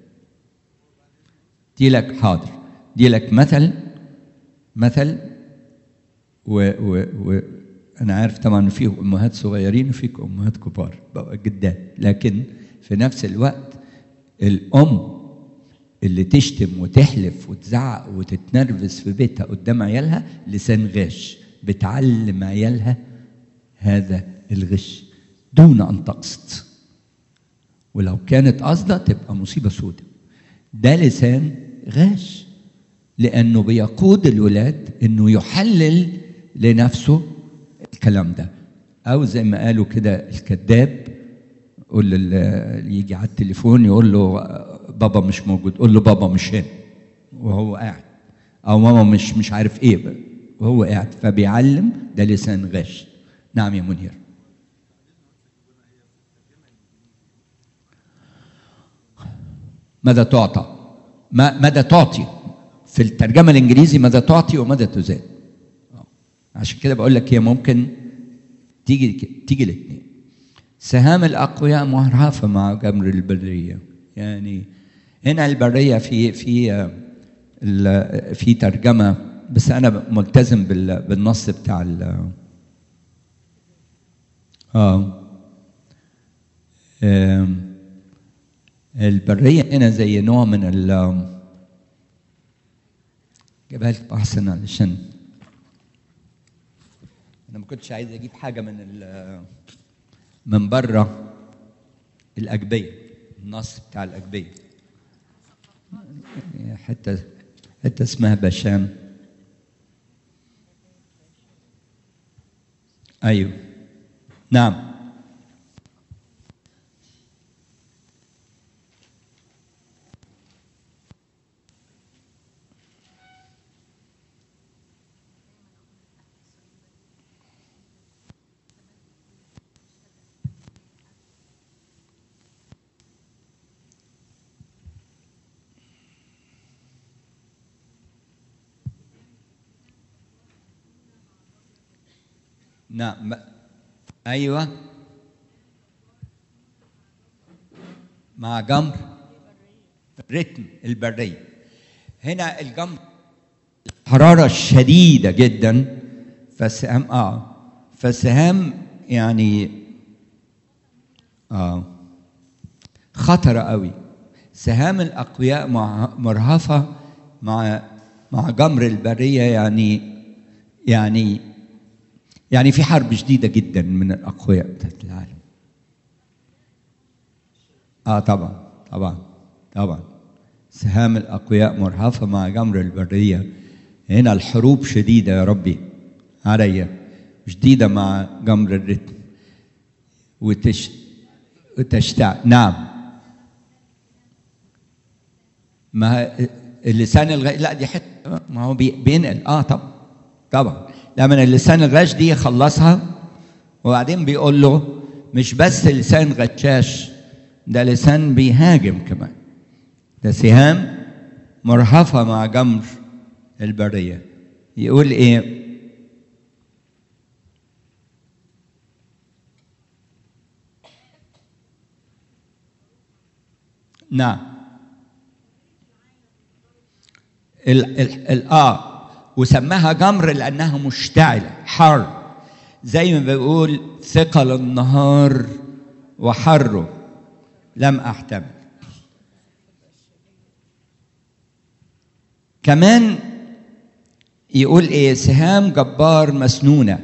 دي لك حاضر دي لك مثل مثل و, و, و انا عارف طبعا فيه امهات صغيرين وفيك امهات كبار بقى جدات لكن في نفس الوقت الام اللي تشتم وتحلف وتزعق وتتنرفز في بيتها قدام عيالها لسان غاش بتعلم عيالها هذا الغش دون ان تقصد ولو كانت قصده تبقى مصيبه سودة ده لسان غاش لانه بيقود الولاد انه يحلل لنفسه الكلام ده او زي ما قالوا كده الكذاب قول اللي يجي على التليفون يقول له بابا مش موجود قول له بابا مش هنا وهو قاعد او ماما مش مش عارف ايه بقى وهو قاعد فبيعلم ده لسان غش نعم يا منير ماذا تعطى ما ماذا تعطي في الترجمه الانجليزي ماذا تعطي وماذا تزاد عشان كده بقول لك هي ممكن تيجي تيجي الاثنين سهام الاقوياء مرهفه مع جمر البريه يعني هنا البريه في في في ترجمه بس انا ملتزم بالنص بتاع ال اه البريه هنا زي نوع من ال جابها لك احسن علشان انا ما كنتش عايز اجيب حاجه من من بره الاجبيه النص بتاع الاجبيه حته حته اسمها بشام ايوه نعم نعم ايوه مع جمر رتم البريه هنا الجمر حراره شديده جدا فالسهام اه فالسهام يعني اه خطره قوي سهام الاقوياء مع مرهفه مع مع جمر البريه يعني يعني يعني في حرب شديدة جدا من الأقوياء بتاعت العالم آه طبعا طبعا طبعا سهام الأقوياء مرهفة مع جمر البرية هنا الحروب شديدة يا ربي عليا شديدة مع جمر الرتم وتش وتشتع نعم ما اللسان الغ... لا دي حته ما هو بي... بينقل اه طبعا طبعا لما اللسان الغش دي يخلصها وبعدين بيقول له مش بس لسان غشاش ده لسان بيهاجم كمان ده سهام مرهفة مع جمر البرية يقول ايه نعم ال ال ال اه وسماها جمر لانها مشتعله حر زي ما بيقول ثقل النهار وحره لم احتمل كمان يقول ايه سهام جبار مسنونه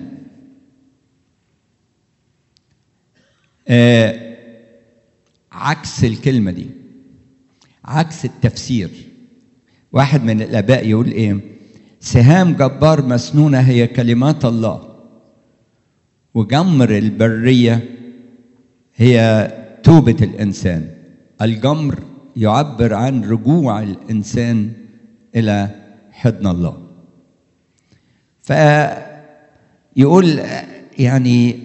آه عكس الكلمه دي عكس التفسير واحد من الاباء يقول ايه سهام جبار مسنونه هي كلمات الله وجمر البريه هي توبه الانسان الجمر يعبر عن رجوع الانسان الى حضن الله فيقول يعني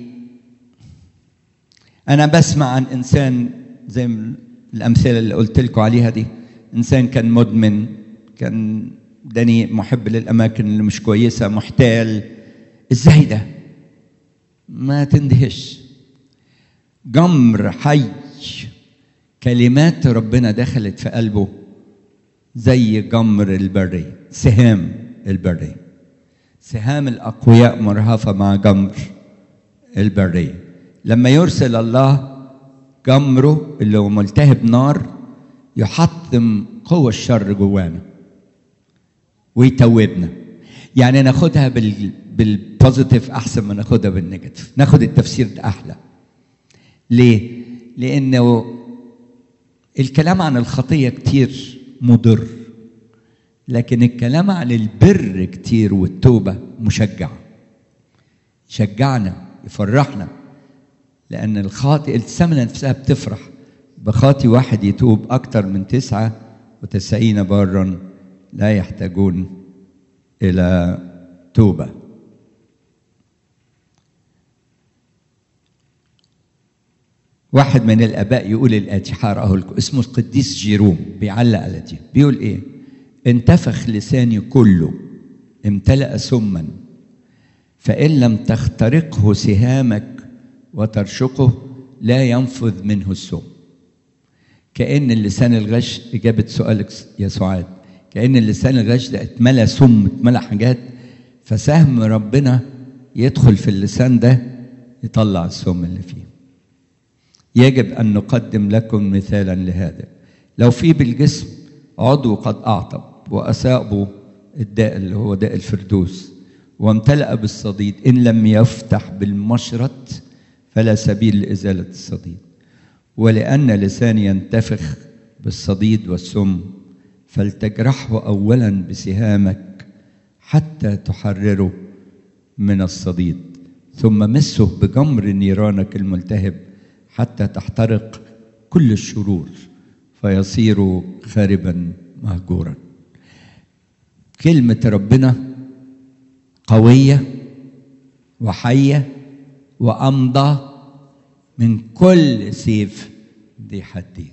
انا بسمع عن انسان زي م- الامثله اللي قلت لكم عليها دي انسان كان مدمن كان دنيء محب للاماكن اللي مش كويسه محتال ازاي ده ما تندهش جمر حي كلمات ربنا دخلت في قلبه زي جمر البرية سهام البرية سهام الأقوياء مرهفة مع جمر البرية لما يرسل الله جمره اللي هو ملتهب نار يحطم قوة الشر جوانا ويتوبنا يعني ناخدها بال بالبوزيتيف احسن ما ناخدها بالنيجاتيف ناخد التفسير ده احلى ليه لانه الكلام عن الخطيه كتير مضر لكن الكلام عن البر كتير والتوبه مشجع يشجعنا يفرحنا لأن الخاطئ السمنة نفسها بتفرح بخاطي واحد يتوب أكثر من تسعة وتسعين برا لا يحتاجون إلى توبة واحد من الآباء يقول الآتي حارقه لكم اسمه القديس جيروم بيعلق على دي بيقول إيه انتفخ لساني كله امتلأ سما فإن لم تخترقه سهامك وترشقه لا ينفذ منه السم كأن اللسان الغش إجابة سؤالك يا سعاد كأن اللسان الغش ده اتملى سم اتملى حاجات فسهم ربنا يدخل في اللسان ده يطلع السم اللي فيه يجب أن نقدم لكم مثالا لهذا لو في بالجسم عضو قد أعطب وأصابه الداء اللي هو داء الفردوس وامتلأ بالصديد إن لم يفتح بالمشرط فلا سبيل لإزالة الصديد ولأن لساني ينتفخ بالصديد والسم فلتجرحه أولا بسهامك حتى تحرره من الصديد ثم مسه بجمر نيرانك الملتهب حتى تحترق كل الشرور فيصير خاربا مهجورا كلمة ربنا قوية وحية وأمضى من كل سيف ذي حدين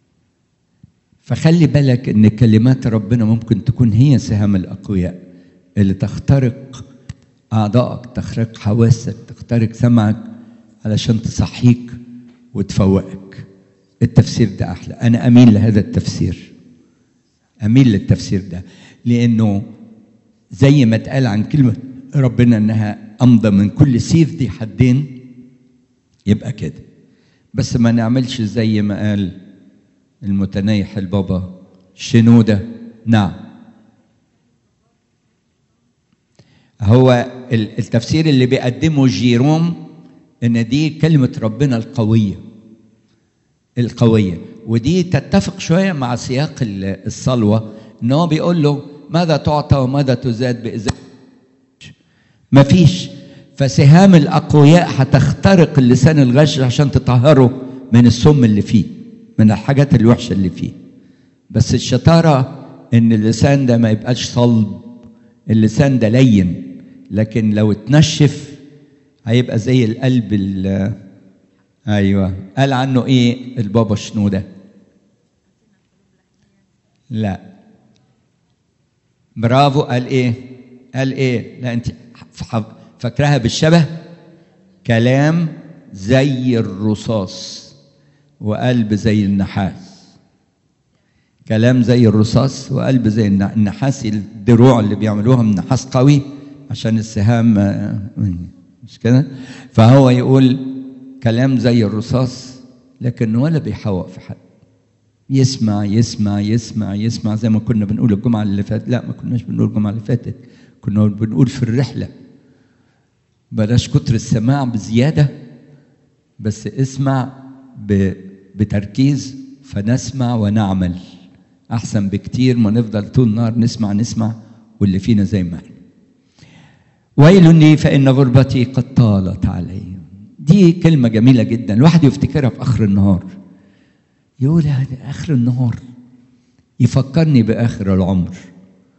فخلي بالك ان كلمات ربنا ممكن تكون هي سهام الاقوياء اللي تخترق اعضائك تخترق حواسك تخترق سمعك علشان تصحيك وتفوقك التفسير ده احلى انا امين لهذا التفسير امين للتفسير ده لانه زي ما اتقال عن كلمه ربنا انها امضى من كل سيف ذي حدين يبقى كده بس ما نعملش زي ما قال المتنيح البابا شنودة نعم هو التفسير اللي بيقدمه جيروم ان دي كلمة ربنا القوية القوية ودي تتفق شوية مع سياق الصلوة ان هو بيقول له ماذا تعطى وماذا تزاد بإزالة مفيش فسهام الأقوياء هتخترق اللسان الغش عشان تطهره من السم اللي فيه من الحاجات الوحشة اللي فيه بس الشطارة إن اللسان ده ما يبقاش صلب اللسان ده لين لكن لو اتنشف هيبقى زي القلب ال ايوه قال عنه ايه البابا شنودة لا برافو قال ايه قال ايه لا انت فاكراها بالشبه كلام زي الرصاص وقلب زي النحاس كلام زي الرصاص وقلب زي النحاس الدروع اللي بيعملوها من نحاس قوي عشان السهام مش كده فهو يقول كلام زي الرصاص لكن ولا بيحوق في حد يسمع يسمع يسمع يسمع زي ما كنا بنقول الجمعة اللي فاتت لا ما كناش بنقول الجمعة اللي فاتت كنا بنقول في الرحلة بلاش كتر السماع بزيادة بس اسمع بتركيز فنسمع ونعمل أحسن بكتير ما نفضل طول النهار نسمع نسمع واللي فينا زي ما احنا ويل لي فإن غربتي قد طالت علي دي كلمة جميلة جدا الواحد يفتكرها في آخر النهار يقول هذا آخر النهار يفكرني بآخر العمر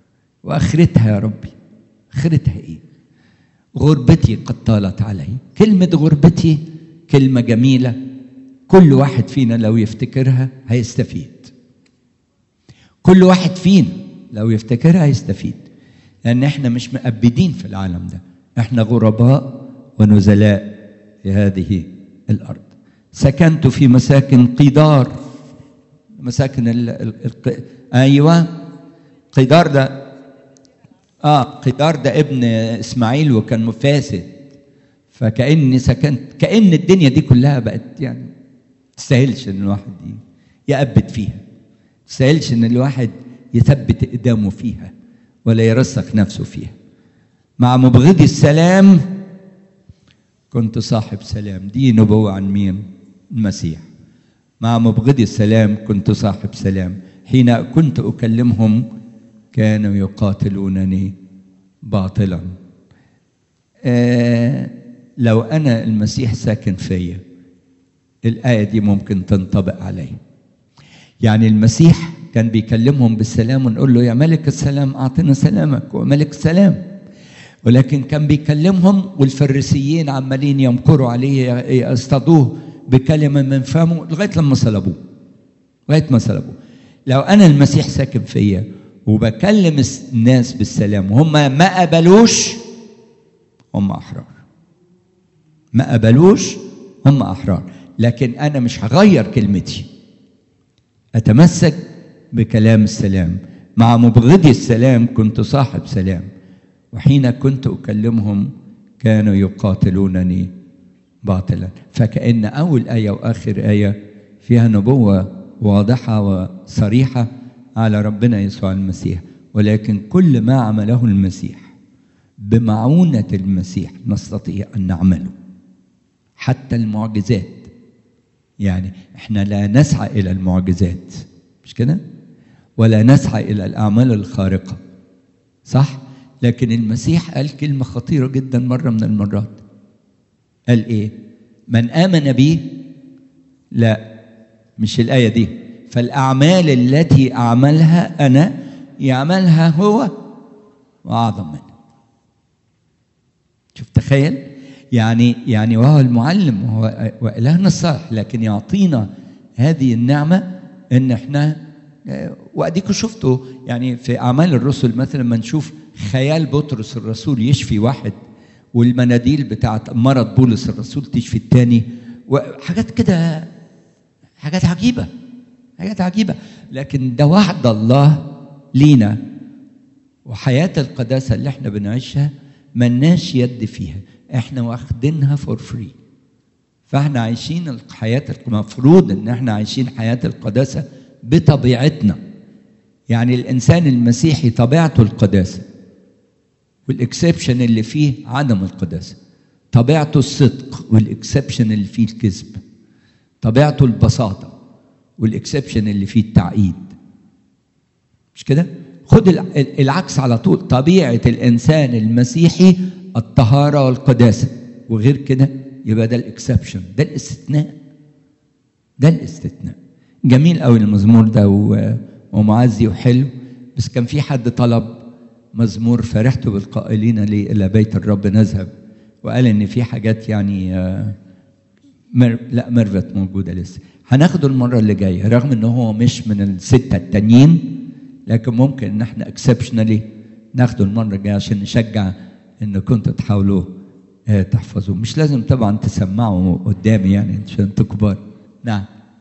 واخرتها يا ربي اخرتها ايه غربتي قد طالت علي كلمه غربتي كلمه جميله كل واحد فينا لو يفتكرها هيستفيد كل واحد فينا لو يفتكرها هيستفيد لان احنا مش مأبدين في العالم ده احنا غرباء ونزلاء في هذه الارض سكنت في مساكن قيدار مساكن ال ال ال ايوه قيدار ده اه قيدار ده ابن اسماعيل وكان فاسد فكاني سكنت كان الدنيا دي كلها بقت يعني تستاهلش ان الواحد يأبد فيها تستاهلش ان الواحد يثبت اقدامه فيها ولا يرسخ نفسه فيها مع مبغضي السلام كنت صاحب سلام دي نبوة عن مين المسيح مع مبغضي السلام كنت صاحب سلام حين كنت أكلمهم كانوا يقاتلونني باطلا آه لو أنا المسيح ساكن فيا الآية دي ممكن تنطبق علي يعني المسيح كان بيكلمهم بالسلام ونقول له يا ملك السلام أعطنا سلامك وملك السلام ولكن كان بيكلمهم والفريسيين عمالين يمكروا عليه يصطادوه بكلمة من فمه لغاية لما صلبوه لغاية ما صلبوه لو أنا المسيح ساكن فيا وبكلم الناس بالسلام وهم ما قبلوش هم أحرار ما قبلوش هم أحرار لكن أنا مش هغير كلمتي أتمسك بكلام السلام مع مبغضي السلام كنت صاحب سلام وحين كنت أكلمهم كانوا يقاتلونني باطلا فكأن أول آية وآخر آية فيها نبوة واضحة وصريحة على ربنا يسوع المسيح ولكن كل ما عمله المسيح بمعونة المسيح نستطيع أن نعمله حتى المعجزات يعني احنا لا نسعى إلى المعجزات مش كده؟ ولا نسعى إلى الأعمال الخارقة صح؟ لكن المسيح قال كلمة خطيرة جدا مرة من المرات قال إيه؟ من آمن بي لا مش الآية دي فالأعمال التي أعملها أنا يعملها هو وأعظم منها شوف تخيل يعني يعني وهو المعلم وهو وإلهنا الصالح لكن يعطينا هذه النعمة إن إحنا وأديكوا شفتوا يعني في أعمال الرسل مثلا لما نشوف خيال بطرس الرسول يشفي واحد والمناديل بتاعت مرض بولس الرسول تشفي التاني وحاجات كده حاجات عجيبة حاجات عجيبة لكن ده وعد الله لينا وحياة القداسة اللي احنا بنعيشها ملناش يد فيها احنا واخدينها فور فري فاحنا عايشين الحياة المفروض ان احنا عايشين حياة القداسة بطبيعتنا يعني الانسان المسيحي طبيعته القداسة والاكسبشن اللي فيه عدم القداسة طبيعته الصدق والاكسبشن اللي فيه الكذب طبيعته البساطة والاكسبشن اللي فيه التعقيد مش كده؟ خد العكس على طول طبيعة الإنسان المسيحي الطهارة والقداسة وغير كده يبقى ده الاكسبشن ده الاستثناء ده الاستثناء جميل قوي المزمور ده ومعزي وحلو بس كان في حد طلب مزمور فرحت بالقائلين لي إلى بيت الرب نذهب وقال إن في حاجات يعني مر... لا ميرفت موجودة لسه هناخده المرة اللي جاية رغم إن هو مش من الستة التانيين لكن ممكن إن احنا اكسبشنالي ناخده المرة الجاية عشان نشجع إن كنتوا تحاولوا تحفظوا مش لازم طبعا تسمعوا قدامي يعني عشان انتوا كبار نعم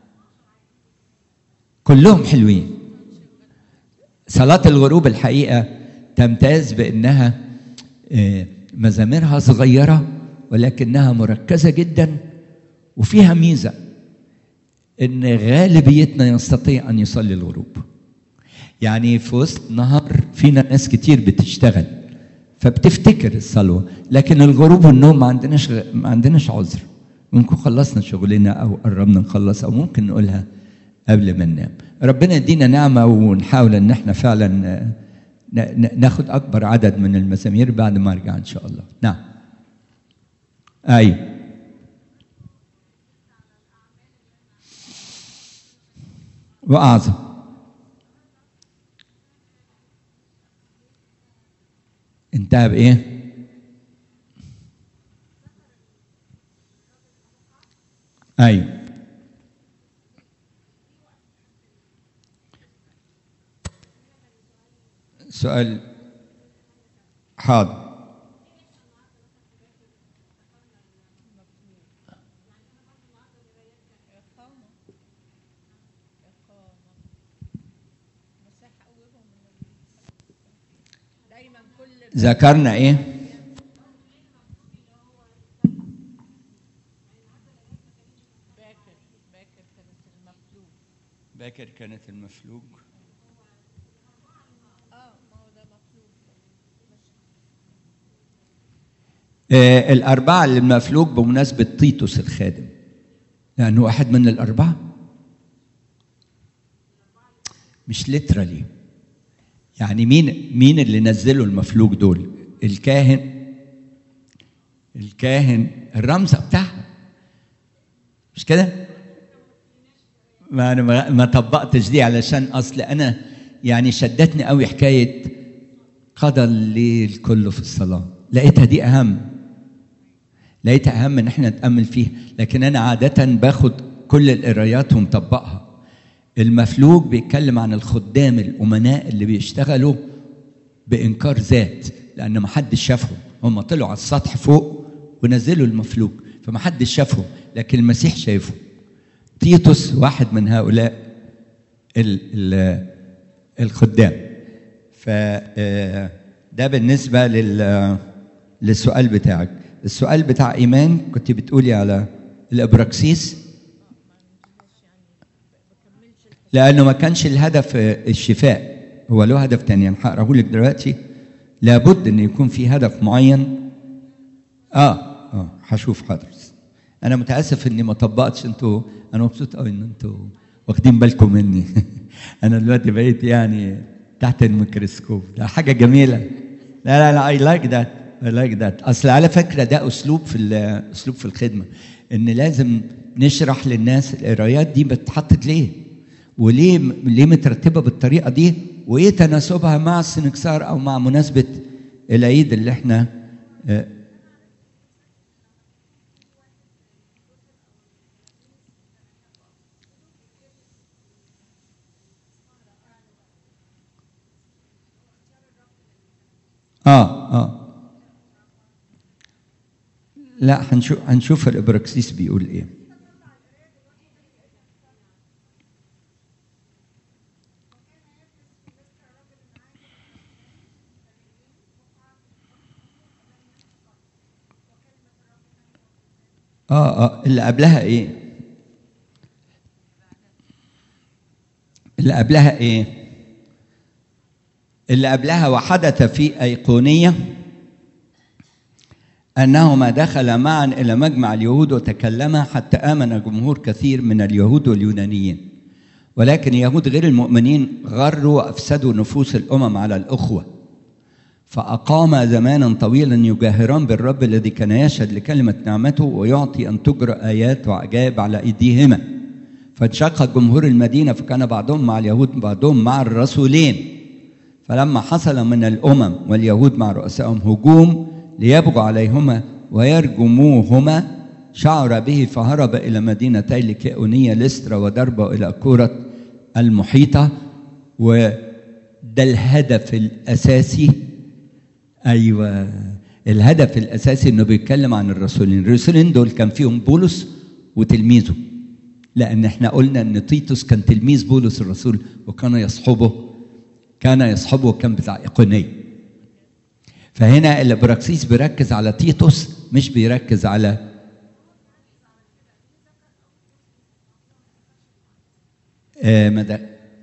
كلهم حلوين صلاة الغروب الحقيقة تمتاز بأنها مزاميرها صغيرة ولكنها مركزة جدا وفيها ميزة إن غالبيتنا يستطيع أن يصلي الغروب يعني في وسط نهار فينا ناس كتير بتشتغل فبتفتكر الصلوة لكن الغروب والنوم ما عندناش ما عندناش عذر ممكن خلصنا شغلنا أو قربنا نخلص أو ممكن نقولها قبل ما ننام ربنا يدينا نعمة ونحاول إن احنا فعلا ناخد أكبر عدد من المزامير بعد ما أرجع إن شاء الله نعم أيوه وأعظم انتهى بايه ايوه سؤال حاضر إقامة إقامة مسيح قومهم من ال- دايما كل ذكرنا ايه باكر باكر كانت المفلوج باكر كانت المفلوج اه ما هو ده مفلوج آه الأربعة اللي المفلوج بمناسبة تيتوس الخادم لأنه واحد من الأربعة مش ليترالي يعني مين مين اللي نزلوا المفلوج دول الكاهن الكاهن الرمزة بتاعها مش كده ما انا ما- ما طبقتش دي علشان اصل انا يعني شدتني قوي حكايه قضى الليل كله في الصلاه لقيتها دي اهم لقيتها اهم ان احنا نتامل فيها لكن انا عاده باخد كل القرايات ومطبقها المفلوج بيتكلم عن الخدام الامناء اللي بيشتغلوا بانكار ذات لان ما حدش شافهم هم طلعوا على السطح فوق ونزلوا المفلوج فما حدش شافهم لكن المسيح شايفه تيتوس واحد من هؤلاء ال ال الخدام ف آه، ده بالنسبه لل للسؤال بتاعك السؤال بتاع ايمان كنت بتقولي على الابراكسيس لانه ما كانش الهدف آه، الشفاء هو له هدف تاني انا هقراه لك دلوقتي لابد ان يكون في هدف معين اه اه هشوف حاضر انا متاسف اني ما طبقتش انتوا انا مبسوط قوي ان انتوا واخدين بالكم مني انا دلوقتي بقيت يعني تحت الميكروسكوب ده حاجه جميله لا لا لا اي لايك ذات اي لايك ذات اصل على فكره ده اسلوب في ال- اسلوب في الخدمه ان لازم نشرح للناس القرايات دي بتتحطت ليه وليه ليه مترتبه بالطريقه دي وايه تناسبها مع السنكسار او مع مناسبه العيد اللي احنا آه، اه اه لا هنشوف هنشوف الابراكسيس بيقول ايه اه اه اللي قبلها ايه اللي قبلها ايه اللي قبلها وحدث في أيقونية أنهما دخلا معا إلى مجمع اليهود وتكلما حتى آمن جمهور كثير من اليهود واليونانيين ولكن اليهود غير المؤمنين غروا وأفسدوا نفوس الأمم على الأخوة فأقام زمانا طويلا يجاهران بالرب الذي كان يشهد لكلمة نعمته ويعطي أن تجرى آيات وعجائب على أيديهما فانشق جمهور المدينة فكان بعضهم مع اليهود بعضهم مع الرسولين فلما حصل من الأمم واليهود مع رؤسائهم هجوم ليبغوا عليهما ويرجموهما شعر به فهرب إلى مدينتي لكيونية لسترا ودربة إلى كورة المحيطة وده الهدف الأساسي أيوة الهدف الأساسي إنه بيتكلم عن الرسولين الرسولين دول كان فيهم بولس وتلميذه لأن احنا قلنا إن تيتوس كان تلميذ بولس الرسول وكان يصحبه كان يصحبه كان بتاع إيقونية فهنا الابراكسيس بيركز على تيتوس مش بيركز على آه مدى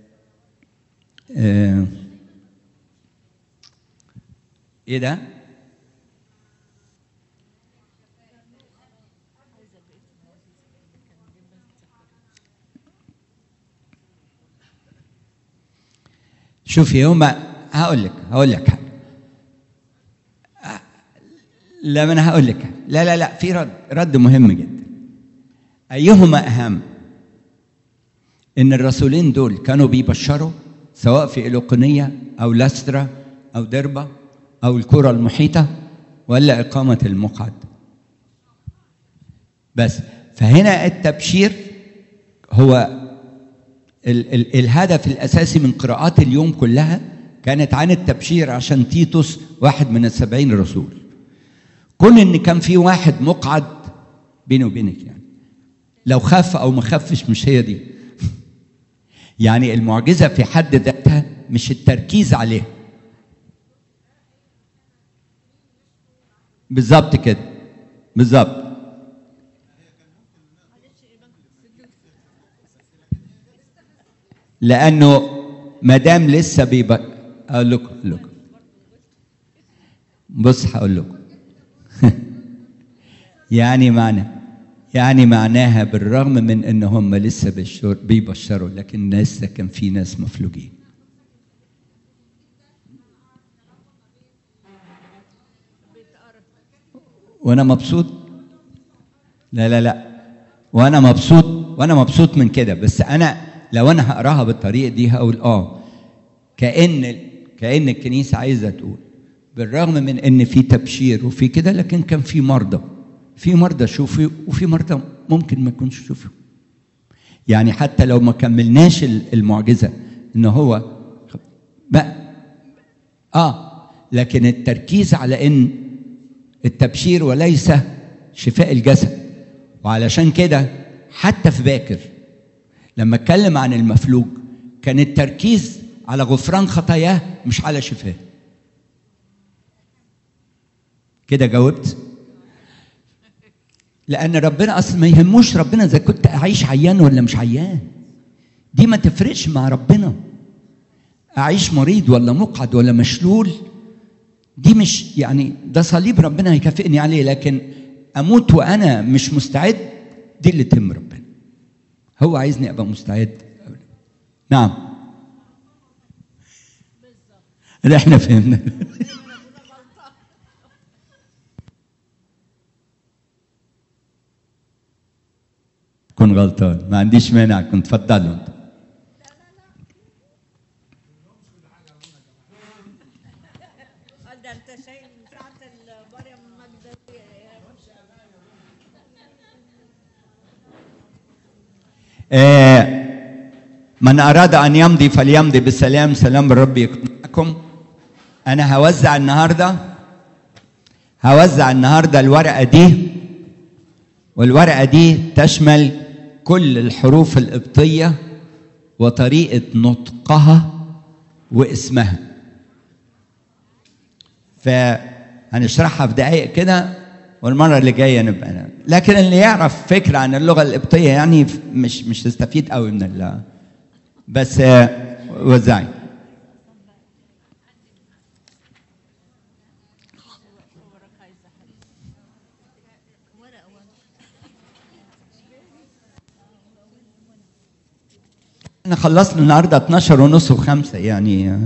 آه ايه ده؟ شوفي هما هقول لك هقول لك حاجه لا ما انا هقول لك لا لا لا في رد رد مهم جدا ايهما اهم ان الرسولين دول كانوا بيبشروا سواء في إلوقنية او لسترا او دربة أو الكرة المحيطة ولا إقامة المقعد بس فهنا التبشير هو ال ال الهدف الأساسي من قراءات اليوم كلها كانت عن التبشير عشان تيتوس واحد من السبعين رسول كون ان كان في واحد مقعد بيني وبينك يعني لو خف او ما خفش مش هي دي يعني المعجزه في حد ذاتها مش التركيز عليها بالظبط كده بالظبط لانه ما دام لسه بيبقى اقول لكم أقول لكم بص هقول لكم يعني معنى يعني معناها بالرغم من ان هم لسه بيشر- بيبشروا لكن لسه كان في ناس مفلوجين وانا مبسوط لا لا لا وانا مبسوط وانا مبسوط من كده بس انا لو انا هقراها بالطريقه دي هقول اه كان كان الكنيسه عايزه تقول بالرغم من ان في تبشير وفي كده لكن كان في مرضى في مرضى شوفوا وفي مرضى ممكن ما يكونش شوفوا يعني حتى لو ما كملناش المعجزه ان هو بقى اه لكن التركيز على ان التبشير وليس شفاء الجسد وعلشان كده حتى في باكر لما اتكلم عن المفلوج كان التركيز على غفران خطاياه مش على شفاه كده جاوبت لان ربنا اصلا ما يهموش ربنا اذا كنت اعيش عيان ولا مش عيان دي ما تفرقش مع ربنا اعيش مريض ولا مقعد ولا مشلول دي مش يعني ده صليب ربنا هيكافئني عليه لكن اموت وانا مش مستعد دي اللي تهم ربنا هو عايزني ابقى مستعد نعم لا احنا فهمنا كن غلطان ما عنديش مانع كنت اتفضلوا انت قال ده انت شايل ساعة مريم المجدلية آه، من أراد أن يمضي فليمضي بسلام سلام الرب يكون معكم أنا هوزع النهاردة هوزع النهاردة الورقة دي والورقة دي تشمل كل الحروف القبطية وطريقة نطقها واسمها فهنشرحها في دقايق كده والمره اللي جايه نبقى أنا. لكن اللي يعرف فكره عن اللغه القبطيه يعني مش مش تستفيد قوي من ال بس آه، وزعي احنا خلصنا النهارده 12 ونص وخمسة يعني آه،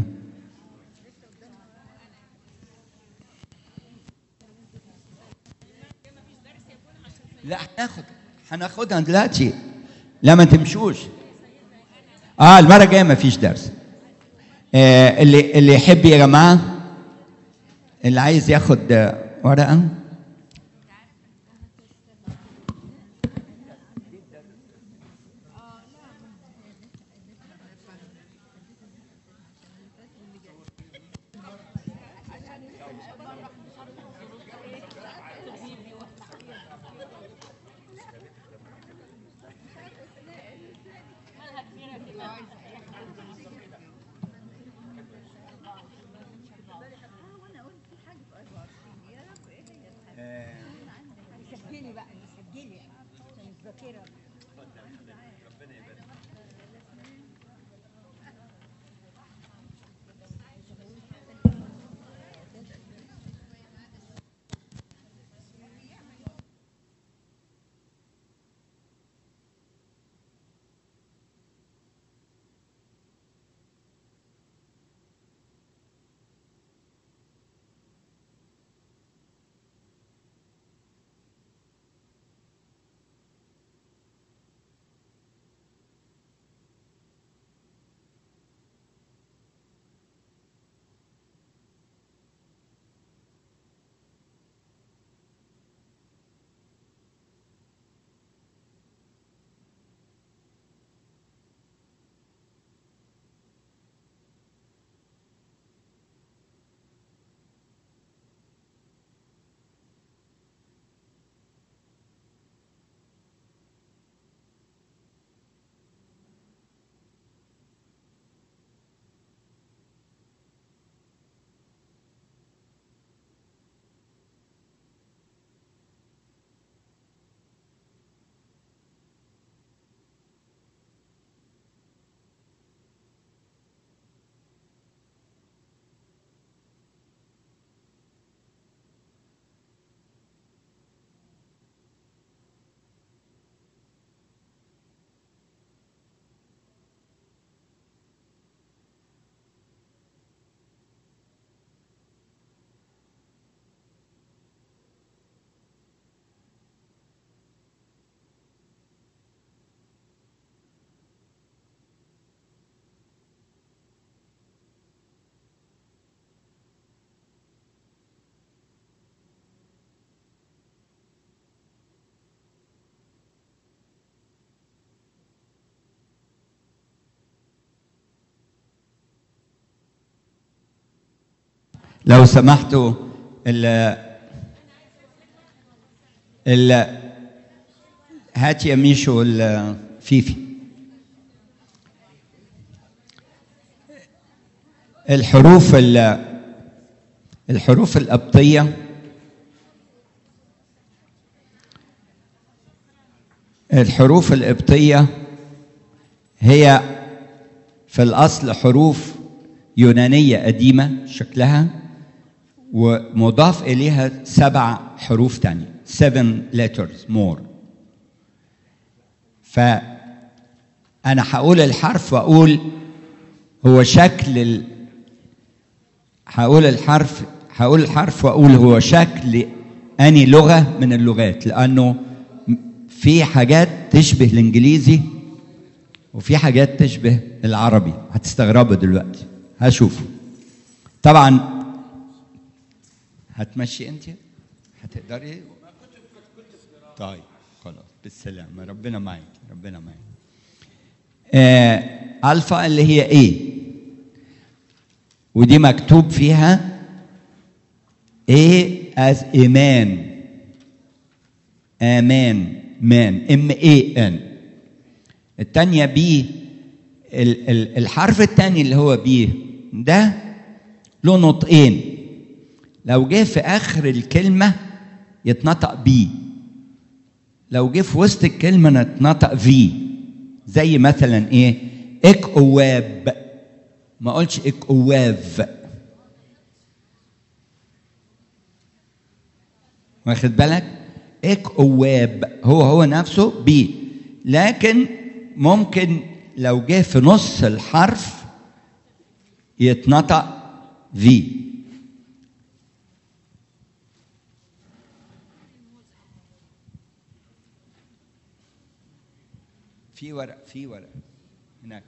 لا هناخد هناخدها دلوقتي لا ما تمشوش اه المره الجايه ما فيش درس آه اللي اللي يحب يا جماعه اللي عايز ياخد آه، ورقه سجلي بقى سجلي عشان الذاكرة لو سمحتوا ال ال هات يا ميشو الفيفي الحروف ال الحروف القبطية الحروف القبطية هي في الأصل حروف يونانية قديمة شكلها ومضاف إليها سبع حروف تانية seven letters more فأنا هقول الحرف وأقول هو شكل ال... هقول الحرف هقول الحرف وأقول هو شكل أني لغة من اللغات لأنه في حاجات تشبه الإنجليزي وفي حاجات تشبه العربي هتستغربوا دلوقتي هشوفوا طبعا هتمشي انت هتقدري طيب خلاص بالسلامه ربنا معاك ربنا معاك آه الفا اللي هي ايه ودي مكتوب فيها ايه از ايمان امان مان ام اي ان الثانيه بي ال- ال- الحرف الثاني اللي هو بي ده له نطقين لو جه في اخر الكلمه يتنطق بي لو جه في وسط الكلمه يتنطق في زي مثلا ايه اك اواب ما قلتش اك اواب واخد بالك اك اواب هو هو نفسه بي لكن ممكن لو جه في نص الحرف يتنطق في في ورق في ورق هناك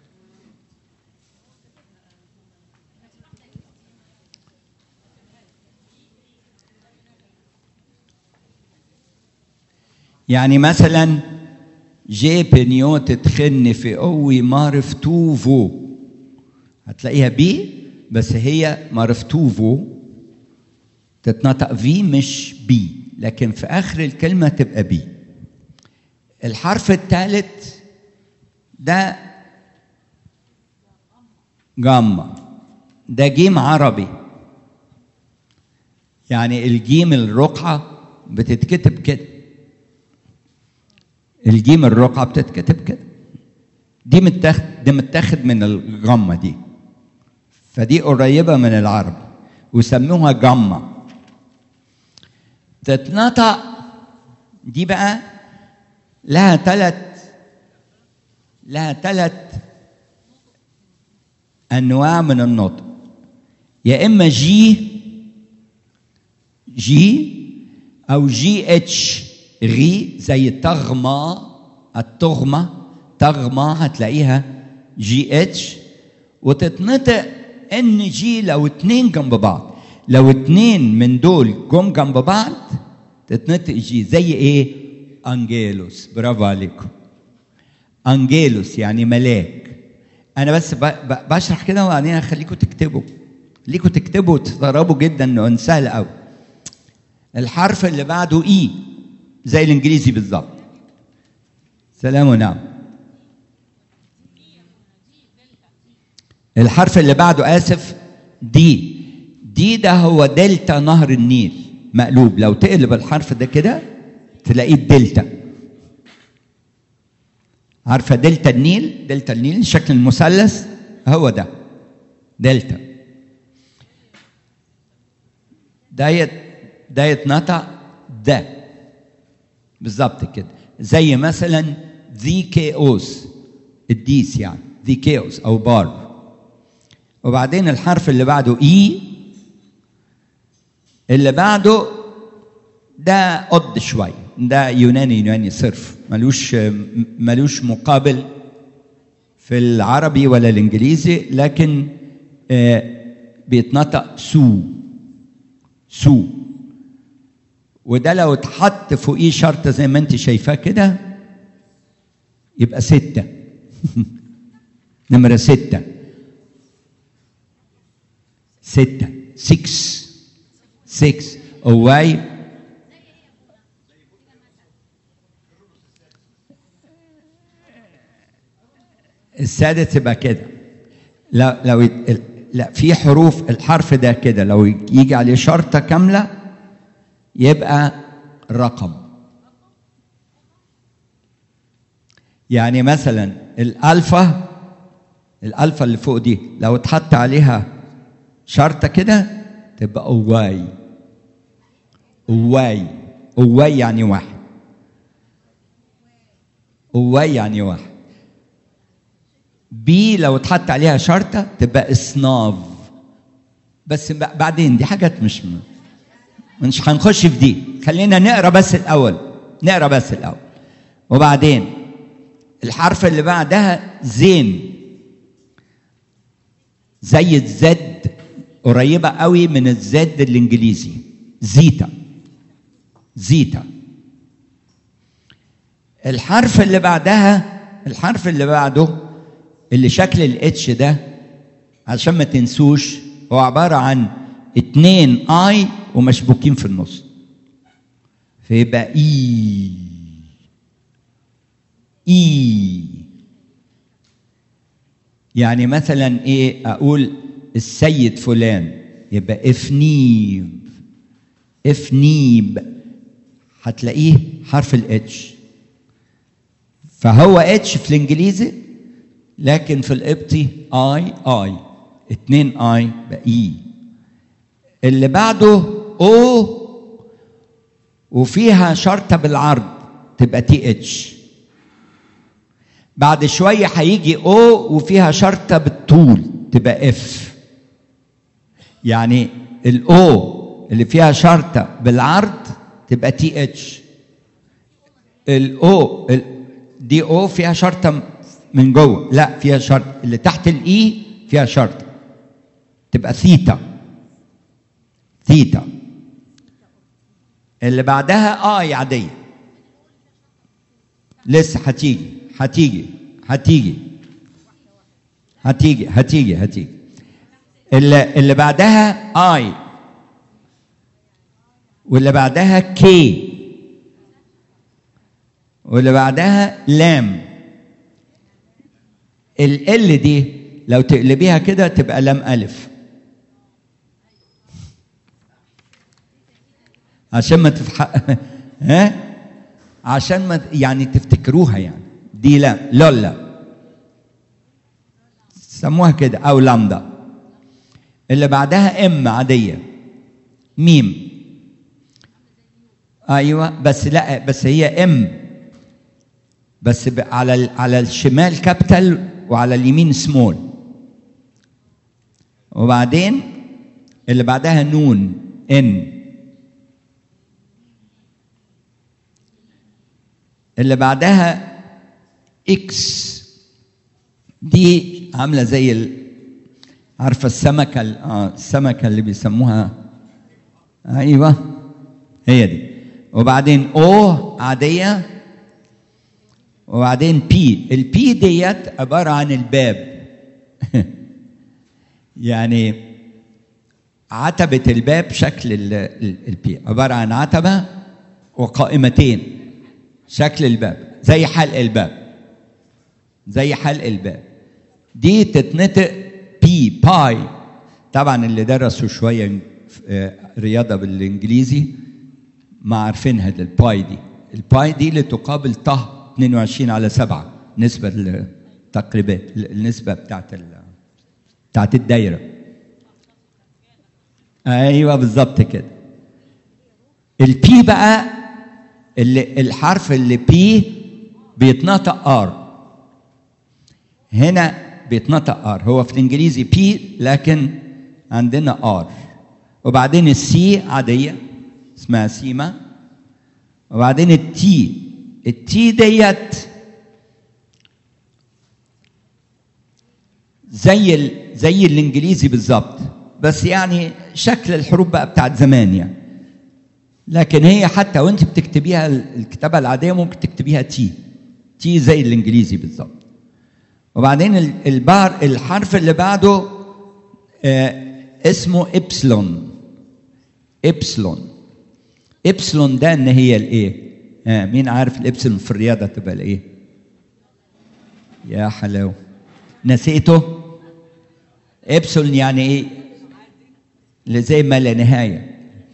يعني مثلا جي بنيو تتخن في قوي مارفتوفو هتلاقيها بي بس هي مارفتوفو تتنطق في مش بي لكن في اخر الكلمه تبقى بي الحرف الثالث ده جاما ده جيم عربي يعني الجيم الرقعه بتتكتب كده الجيم الرقعه بتتكتب كده دي متاخد دي متاخد من الغمه دي فدي قريبه من العربي وسموها جمه تتنطق دي بقى لها ثلاث لها ثلاث انواع من النطق يا اما جي جي او جي اتش غي زي تغمى التغمى تغمى هتلاقيها جي اتش وتتنطق ان جي لو اتنين جنب بعض لو اتنين من دول جم جنب بعض تتنطق جي زي ايه انجيلوس برافو عليكم انجيلوس يعني ملاك انا بس ب- ب- بشرح كده وبعدين هخليكم تكتبوا ليكوا تكتبوا وتستغربوا جدا انه سهل قوي الحرف اللي بعده اي زي الانجليزي بالظبط سلام ونعم الحرف اللي بعده اسف دي دي ده هو دلتا نهر النيل مقلوب لو تقلب الحرف ده كده تلاقيه الدلتا عارفه دلتا النيل دلتا النيل شكل المثلث هو ده دلتا ده يت ده يتنطق ده بالظبط كده زي مثلا ذي كيوس الديس يعني ذي كيوس او بار وبعدين الحرف اللي بعده اي اللي بعده ده قد شويه ده يوناني يوناني صرف ملوش ملوش مقابل في العربي ولا الانجليزي لكن آه، بيتنطق سو سو وده لو اتحط فوقيه شرطة زي ما انت شايفاه كده يبقى ستة نمرة ستة ستة سكس 6 أواي السادس يبقى كده لو لو يت- ال- لا في حروف الحرف ده كده لو يجي عليه شرطة كاملة يبقى رقم يعني مثلا الألفا الألفا اللي فوق دي لو اتحط عليها شرطة كده تبقى أواي أواي أواي يعني واحد أواي يعني واحد بي لو اتحط عليها شرطة تبقى إصناف بس ب- بعدين دي حاجات مش م... مش هنخش في دي خلينا نقرا بس الأول نقرا بس الأول وبعدين الحرف اللي بعدها زين زي الزد قريبة قوي من الزد الإنجليزي زيتا زيتا الحرف اللي بعدها الحرف اللي بعده اللي شكل الاتش ده عشان ما تنسوش هو عبارة عن اتنين اي ومشبوكين في النص فيبقى اي اي يعني مثلا ايه اقول السيد فلان يبقى افنيب افنيب هتلاقيه حرف الاتش فهو اتش في الانجليزي لكن في القبطي اي اي اتنين اي بقى اي اللي بعده او وفيها شرطه بالعرض تبقى تي اتش بعد شويه هيجي او وفيها شرطه بالطول تبقى اف يعني الاو اللي فيها شرطه بالعرض تبقى تي اتش الاو ال- دي او فيها شرطه من جوه لا فيها شرط اللي تحت الاي فيها شرطه تبقى ثيتا ثيتا اللي بعدها اي عاديه لسه هتيجي هتيجي هتيجي هتيجي هتيجي هتيجي اللي, اللي بعدها اي واللي بعدها كي واللي بعدها لام ال ال دي لو تقلبيها كده تبقى لام الف عشان ما تفح ها عشان ما يعني تفتكروها يعني دي لا لولا سموها كده او لامدا اللي بعدها ام عاديه ميم ايوه بس لا بس هي ام بس ب- على ال- على الشمال كابيتال وعلى اليمين سمول وبعدين اللي بعدها نون ان اللي بعدها اكس دي عامله زي ال... عارفه السمكه ال- اه السمكه اللي بيسموها ايوه هي دي وبعدين او عاديه وبعدين بي البي ديت عباره عن الباب يعني عتبة الباب شكل ال- ال- البي عبارة عن عتبة وقائمتين شكل الباب زي حلق الباب زي حلق الباب دي تتنطق بي باي طبعا اللي درسوا شوية آه، رياضة بالإنجليزي ما عارفينها دي، الباي دي الباي دي اللي تقابل طه 22 على 7 نسبة للتقريبات النسبة بتاعت ال- بتاعت الدايرة ايوه بالظبط كده البي بقى اللي الحرف اللي بي بيتنطق ار هنا بيتنطق ار هو في الانجليزي بي لكن عندنا ار وبعدين السي عاديه اسمها سيما وبعدين التي التي ديت زي ال... زي الانجليزي بالظبط بس يعني شكل الحروف بقى بتاعت زمان يعني لكن هي حتى وانت بتكتبيها الكتابه العاديه ممكن تكتبيها تي تي زي الانجليزي بالظبط وبعدين ال- البار الحرف اللي بعده آه اسمه ابسلون ابسلون ابسلون ده ان هي الايه آه مين عارف الابسلون في الرياضه تبقى الايه يا حلاوه نسيته ابسلون يعني ايه اللي زي ما لا نهايه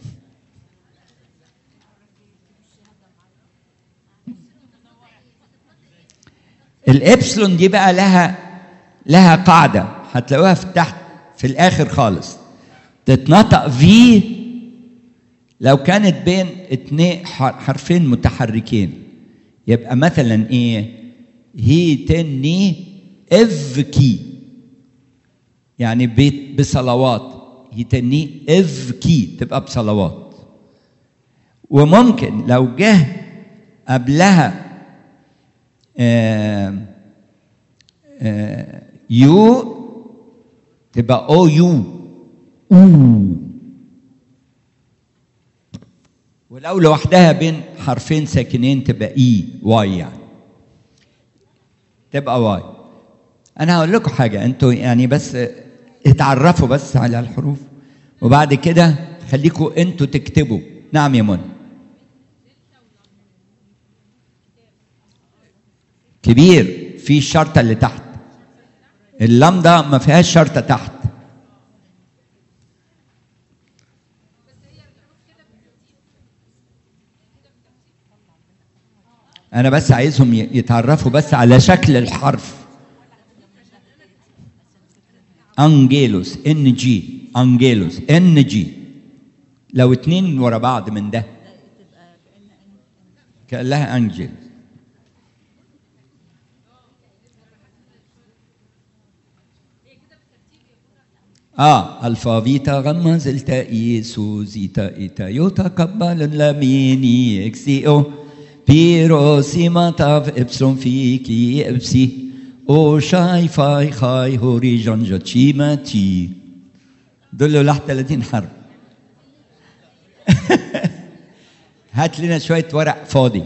الابسلون دي بقى لها لها قاعده هتلاقوها في تحت في الاخر خالص تتنطق في لو كانت بين اتنين ح- حرفين متحركين يبقى مثلا ايه هي تني اف كي يعني بيت بصلوات هي تني اف كي تبقى بصلوات وممكن لو جه قبلها آه آه يو تبقى او يو او ولو لوحدها بين حرفين ساكنين تبقى اي واي يعني تبقى واي انا هقول لكم حاجه انتوا يعني بس اتعرفوا بس على الحروف وبعد كده خليكم انتوا تكتبوا نعم يا منى كبير في الشرطه اللي تحت اللمضه ما فيهاش شرطه تحت انا بس عايزهم ي- يتعرفوا بس على شكل الحرف انجيلوس ان جي انجيلوس ان جي لو اتنين ورا بعض من ده كان لها انجل اه الفا فيتا غما زلتا اي سو زيتا ايتا يوتا قبل لاميني اكسي او بيرو سيما تاف ابسلون في كي ابسي او شاي فاي خاي هوري جانجا تشيما تي دول لح 30 حرف هات لنا شوية ورق فاضي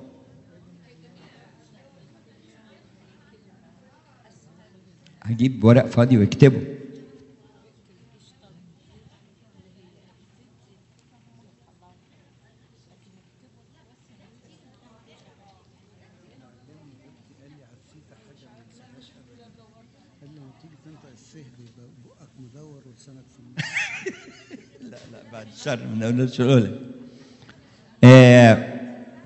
هجيب ورق فاضي واكتبه قال لي لما تيجي تنطق السه بيبقى بقك مدور ولسانك في النص لا لا بعد الشر من اولاد شغله آه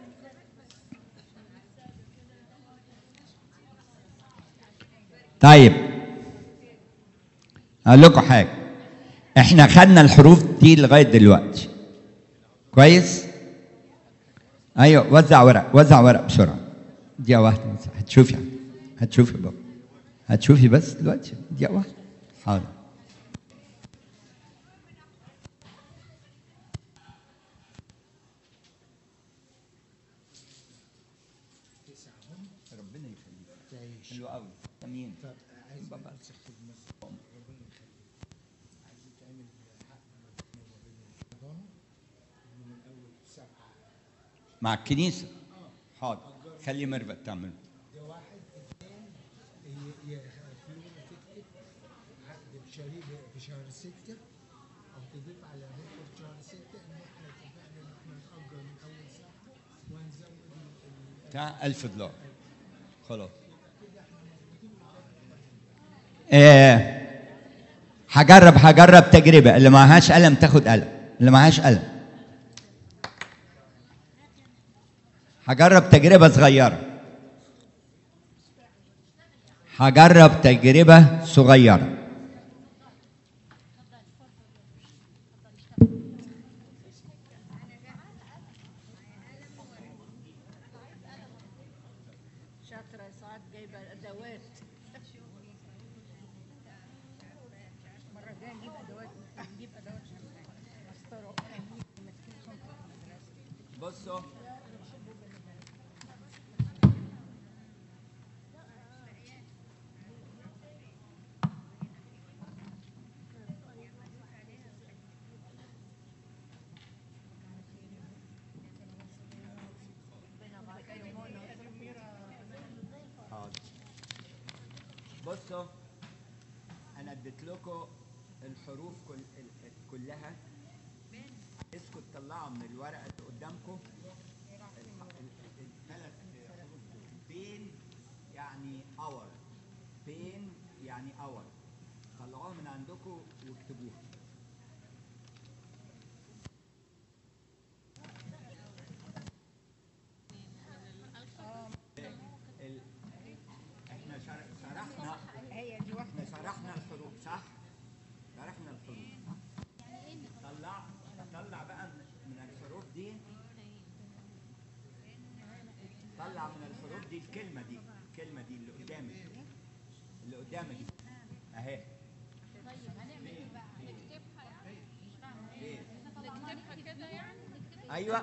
طيب اقول لكم حاجه احنا خدنا الحروف دي لغايه دلوقتي كويس ايوه وزع ورق وزع ورق بسرعه دقيقه واحده بس هتشوفي هتشوفي بابا هتشوفي بس دلوقتي دقيقه واحده حاضر ربنا يخليك تعيش حلو قوي امين طب عايز بابا. امسك خدمة ربنا يخليك عايز يتعمل حق ما بين الحضانة من اول سبعة مع الكنيسه حاضر خلي ميرفت تعمل ده واحد اثنين ي- ي- فلوس تكتب عقد بشريك في شهر ستة أو تضيف على راتب شهر ستة إن إحنا اتفقنا إن إحنا نأجر من أول سبعة ونزود ال- ال- بتاع 1000 دولار خلاص آه هجرب هجرب تجربه اللي معهاش قلم تاخد قلم اللي معهاش قلم هجرب تجربه صغيره هجرب تجربه صغيره شاطرة ساعات جايبة أدوات مرة جاية نجيب أدوات نجيب أدوات مسطرة ماسكين شنطة المدرسة بصوا حاضر. بصوا انا اديت لكم الحروف كل ال- كلها تطلعوا من الورقه اللي قدامكم الثلاث حروف دول بين يعني اور بين يعني اور طلعوها من عندكم واكتبوها ال... احنا شر... شرحنا هي دي واحده احنا شرحنا الحروف صح؟ شرحنا الحروف طلع طلع بقى من من الحروف دي طلع من الحروف دي الكلمة دي الكلمة دي اللي قدامك اللي قدامك دي اهي طيب هنعمل ايه بقى؟ نكتبها يعني ايه نكتبها كده يعني ايوه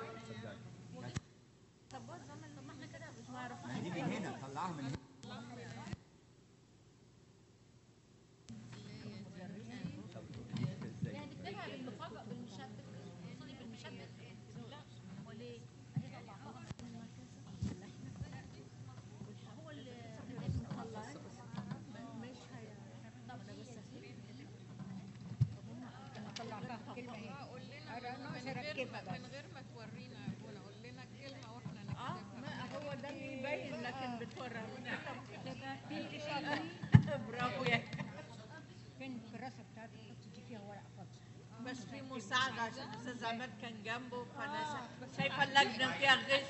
طب بص طب ما احنا كده مش معرف ما دي من هنا طلعها من هنا طب نكتب ازاي؟ يعني نكتبها بالمفاجأة بالمشبك تقصدي بالمشبك؟ لا امال ايه؟ هي طلعها هو اللي طلع مش هي طب هي طلعتها كلمه ايه قول لنا أنا من ناقص غير أركبها ما بس. من غير ما تورينا يا ابونا قول لنا الكلمه واحنا اه نكتبها ما هو ده اللي يبين لكن بتورينا في اشاره برافو يا فين الكراسه بتاعتك حطيتي فيها ورقه فاضيه بس في مساعدة عشان أستاذ عماد كان جنبه فأنا شا- شايفة اللجنة فيها غش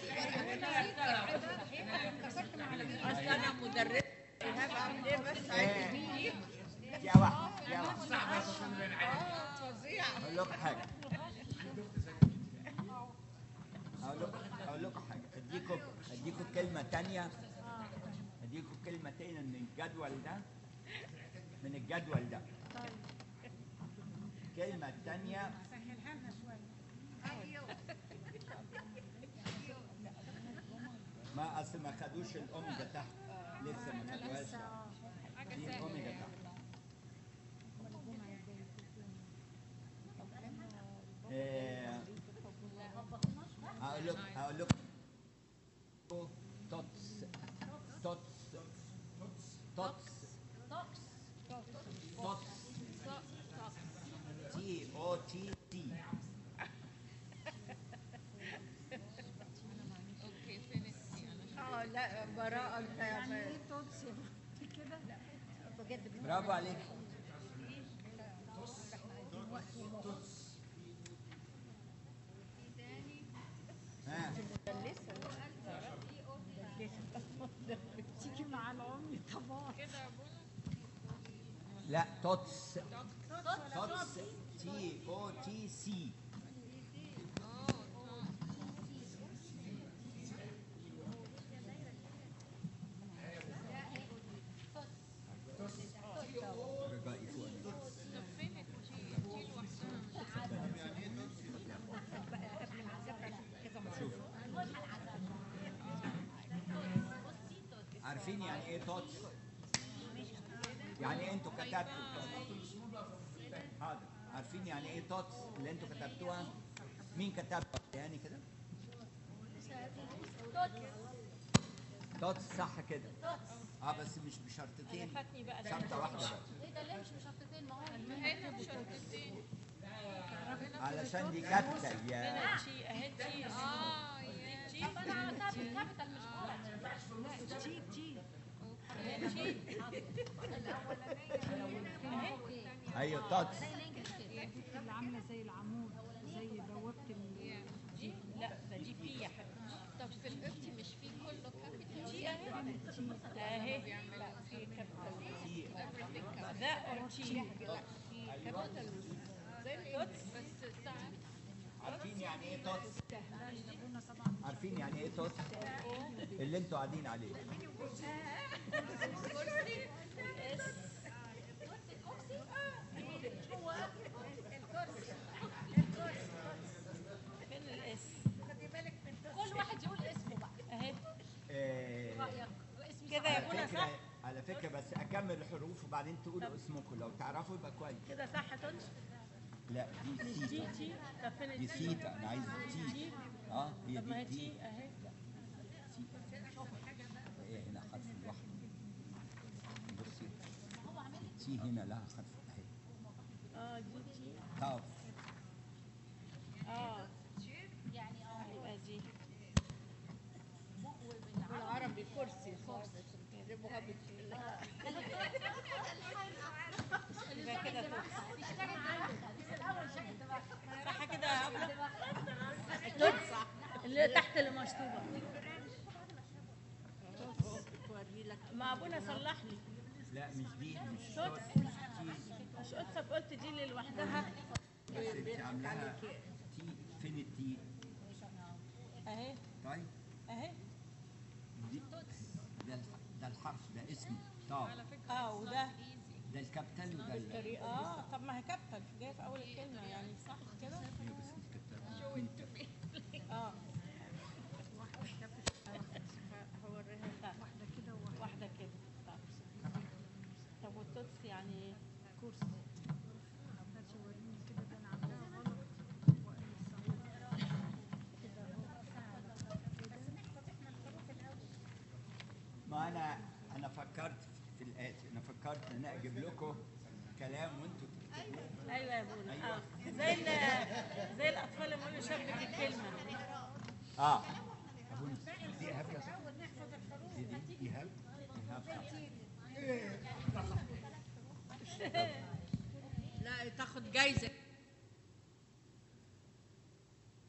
أصل أنا مدرسة إيهاب أعمل إيه بس عايز يا واحد يا واحد فظيع اقول لكم حاجه اقول لكم اقول لكم حاجه اديكم اديكم كلمه تانية اديكم كلمه تانية من الجدول ده من الجدول ده الكلمه التانية سهلها لنا شويه ما اصل ما خدوش الاوميجا تحت لسه ما خدوهاش تحت. دي الاوميجا تحت آه، هقول لكم هقول لكم توتس توتس توتس توتس تي او تي تي اوكي فين التي انا اه لا براءة أنت يا يعني عماد ايه توتس يا بنتي كده لا بجد برافو عليك ها تيجي مع العمي طبعا كده يا ابونا لا توتس توتس تي او تي سي رجائي فوق طب فين التي التي لوحدها شوف عارفين يعني ايه توتس يعني انتوا كتبتوا حاضر عارفين يعني ايه توتس اللي انتوا كتبتوها مين كتبها يعني كده توتس صح كده اه بس مش بشرطتين فاتني بقى ده. شرطه واحده بس ايه ده ليه مش بشرطتين ما هو هنا شرطتين علشان دي كابيتال يا هنا تشي اهي تشي اه يا تشي طب انا كابيتال كابيتال مش غلط تي تي اهي تشي ايوه توتس زي الانجلش كده اللي عامله زي العمود زي بوابه ال دي لا ده دي بي يا حبيبي طب في القبطي مش في كله كابيتال تشي اهي اهي لا في كابيتال تي ده اور تشي كابيتال زي التوتس بس ساعات عارفين يعني ايه توتس عارفين يعني ايه توتس اللي انتوا قاعدين عليه فين الاس كل واحد يقول اسمه بقى اهي آه، رايك اسم كده يا على منى فكرة صح على فكرة بس أكمل الحروف وبعدين تقولوا اسمكم لو تعرفوا يبقى كويس كده صح توتس لا دي مش سيتا دي تي طب فين دي التي سيتا أنا عايز تي اه هي طب ما هي دي تي تي اهي هي هنا حرف لوحده بصي تي هنا لها حرف اهي اه دي تي كاف اه يكتبوها بالشيل يبقى كده صح كده يا أبلة توت صح اللي تحت اللي مشطوبة توري لك ما أبونا صلح لي لا مش دي مش توت توت مش تي مش قلت قلت دي اللي لوحدها بس انت عاملاها تي فين التي أهي طيب أهي دي ده الح- ده الحرف ده اسمه طب اه وده ده الكابيتال وده ال- بالطريقة اه طب ما هي كابتل جاية في أول الكلمة يعني صح كده؟ ايوه بس الكابيتال اه هوريها طب. واحدة كده وواحدة كده طب طب والتوتس يعني ايه؟ كورس ما انا انا فكرت في الاتي انا فكرت ان أنا اجيب لكم كلام وانتوا تكتبوه ايوه يا ابونا أيوة. اه زي ال- زي الاطفال اللي بيقولوا شبك الكلمه اه ابونا دي ايهاب يا صاحبي دي دي ايهاب ايهاب لا تاخد جايزه